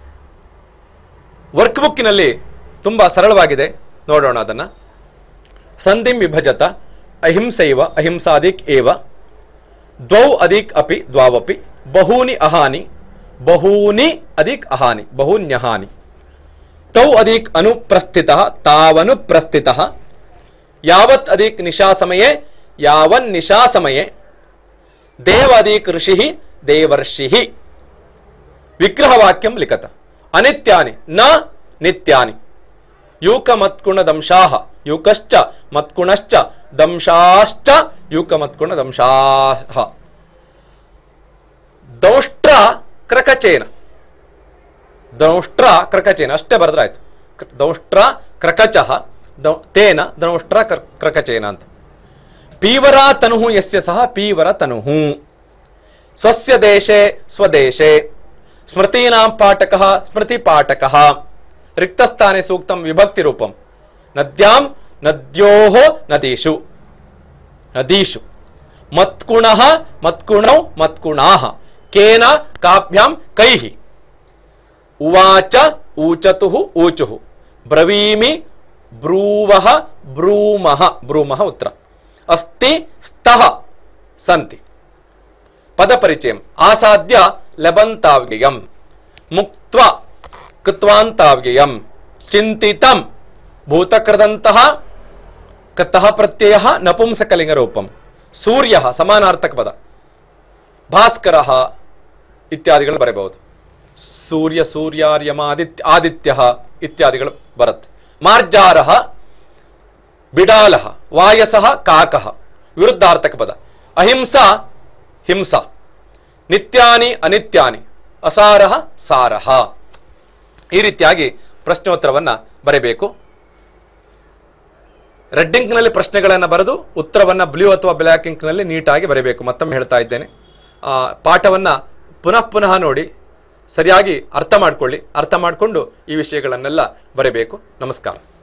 ವರ್ಕ್ ಬುಕ್ಕಿನಲ್ಲಿ ತುಂಬಾ ಸರಳವಾಗಿದೆ ನೋಡೋಣ ಅದನ್ನ ಸಂಧಿಂ ವಿಭಜತ ಅಹಿಂಸೈವ ಅಹಿಂಸಾದಿಕ್ ಏವ ದ್ವೌ ಅಧಿಕ್ ಅಪಿ ದ್ವಾವಪಿ ಬಹೂನಿ ಅಹಾನಿ ಬಹೂನಿ ಅಧಿಕ್ ಅಹಾನಿ ಬಹೂನ್ಯಹಾನಿ ತೌ ಅಧಿಕ್ ಅನುಪ್ರಸ್ಥಿತ ತಾವನುಪ್ರಸ್ಥಿತ ಯಾವತ್ ಅಧಿಕ್ ನಿಶಾ ಸಮಯೇ ಯಾವನ್ ನಿಶಾ ಸಮಯೇ ದೇವ ಅಧಿಕ್ ಋಷಿ ದೇವರ್ಷಿ ವಿಗ್ರಹವಾಕ್ಯಂ ಲಿಖತ ಅನಿತ್ಯಾನಿ ನ ನಿತ್ಯಾನಿ ಯೂಕ ಮತ್ಕುಣ ದಂಶಾಹ ಯೂಕಶ್ಚ ಮತ್ಕುಣಶ್ಚ ದಂಶಾಶ್ಚ ಯೂಕ ಮತ್ಕುಣ ದಂಶಾಹ ದೌಷ್ಟ್ರ ಕ್ರಕಚೇನ ದೌಷ್ಟ್ರ ಕ್ರಕಚೇನ ಅಷ್ಟೇ ಬರೆದ್ರೆ ಆಯ್ತು ಕ- ದೌಷ್ಟ್ರ ಕ್ರಕಚಃ ದೌ- ತೇನ ದೌಷ್ಟ್ರ ಕ್ರ- ಕ್ರಕಚೇನ ಅಂತ ಪೀವರ ತನುಹು ಯಸ್ಯ ಸಹ ಪೀವರ ತನುಹು ಸ್ವಸ್ಯ ದೇಶೆ ಸ್ವದೇಶೆ ಸ್ಮೃತೀನಾಂ ಪಾಠಕಃ ಸ್ಮೃತಿ ಪಾಠಕಃ ರಿಕ್ತಸ್ಥಾನೆ ಸೂಕ್ತಂ ವಿಭಕ್ತಿ ರೂಪಂ ನದ್ಯಾಂ ನದ್ಯೋಃ ನದೀಷು ನದೀಷು ಮತ್ಕುಣಃ ಮತ್ಕುಣೌ ಮತ್ಕುಣಾಃ ಕೇನ ಕಾಭ್ಯಾಂ ಕೈಃ ಉವಾಚ ಊಚತುಃ ಊಚುಃ ಬ್ರವೀಮಿ ಬ್ರೂವಃ ಬ್ರೂಮಃ ಬ್ರೂಮಃ ಉತ್ತರ ಅಸ್ತಿ ಸ್ತಃ ಸಂತಿ ಪದಪರಿಚಯಂ ಆಸಾದ್ಯ ಲಬಂತಾವ್ಯಯಂ ಮುಕ್ತ್ವ ಕೃತ್ವಾಂತಾವ್ಯಯಂ ಚಿಂತಿತಂ ಭೂತಕೃದಂತಹ ಕತಃ ಪ್ರತ್ಯಯ ನಪುಂಸಕಲಿಂಗ ರೂಪಂ ಸೂರ್ಯ ಸಮಾನಾರ್ಥಕ ಪದ ಭಾಸ್ಕರ ಇತ್ಯಾದಿಗಳು ಬರೆಯಬಹುದು ಸೂರ್ಯ ಸೂರ್ಯಾರ್ಯಮ ಆದಿತ್ಯ ಆದಿತ್ಯ ಇತ್ಯಾದಿಗಳು ಬರುತ್ತೆ ಮಾರ್ಜಾರ ಬಿಡಾಲ ವಾಯಸ ಕಾಕ ವಿರುದ್ಧಾರ್ಥಕ ಪದ ಅಹಿಂಸಾ ಹಿಂಸಾ ನಿತ್ಯಾನಿ ಅನಿತ್ಯಾನಿ ಅಸಾರಹ ಸಾರಹ ಈ ರೀತಿಯಾಗಿ ಪ್ರಶ್ನೋತ್ತರವನ್ನ ಬರೆಯಬೇಕು ರೆಡ್ ಇಂಕ್ನಲ್ಲಿ ಪ್ರಶ್ನೆಗಳನ್ನು ಬರೆದು ಉತ್ತರವನ್ನ ಬ್ಲೂ ಅಥವಾ ಬ್ಲ್ಯಾಕ್ ಇಂಕ್ನಲ್ಲಿ ನೀಟಾಗಿ ಬರೆಯಬೇಕು ಮತ್ತೊಮ್ಮೆ ಹೇಳ್ತಾ ಇದ್ದೇನೆ ಆ, ಪಾಠವನ್ನ ಪುನಃ ಪುನಃ ನೋಡಿ ಸರಿಯಾಗಿ ಅರ್ಥ ಮಾಡ್ಕೊಳ್ಳಿ ಅರ್ಥ ಮಾಡಿಕೊಂಡು ಈ ವಿಷಯಗಳನ್ನೆಲ್ಲ ಬರೆಯಬೇಕು ನಮಸ್ಕಾರ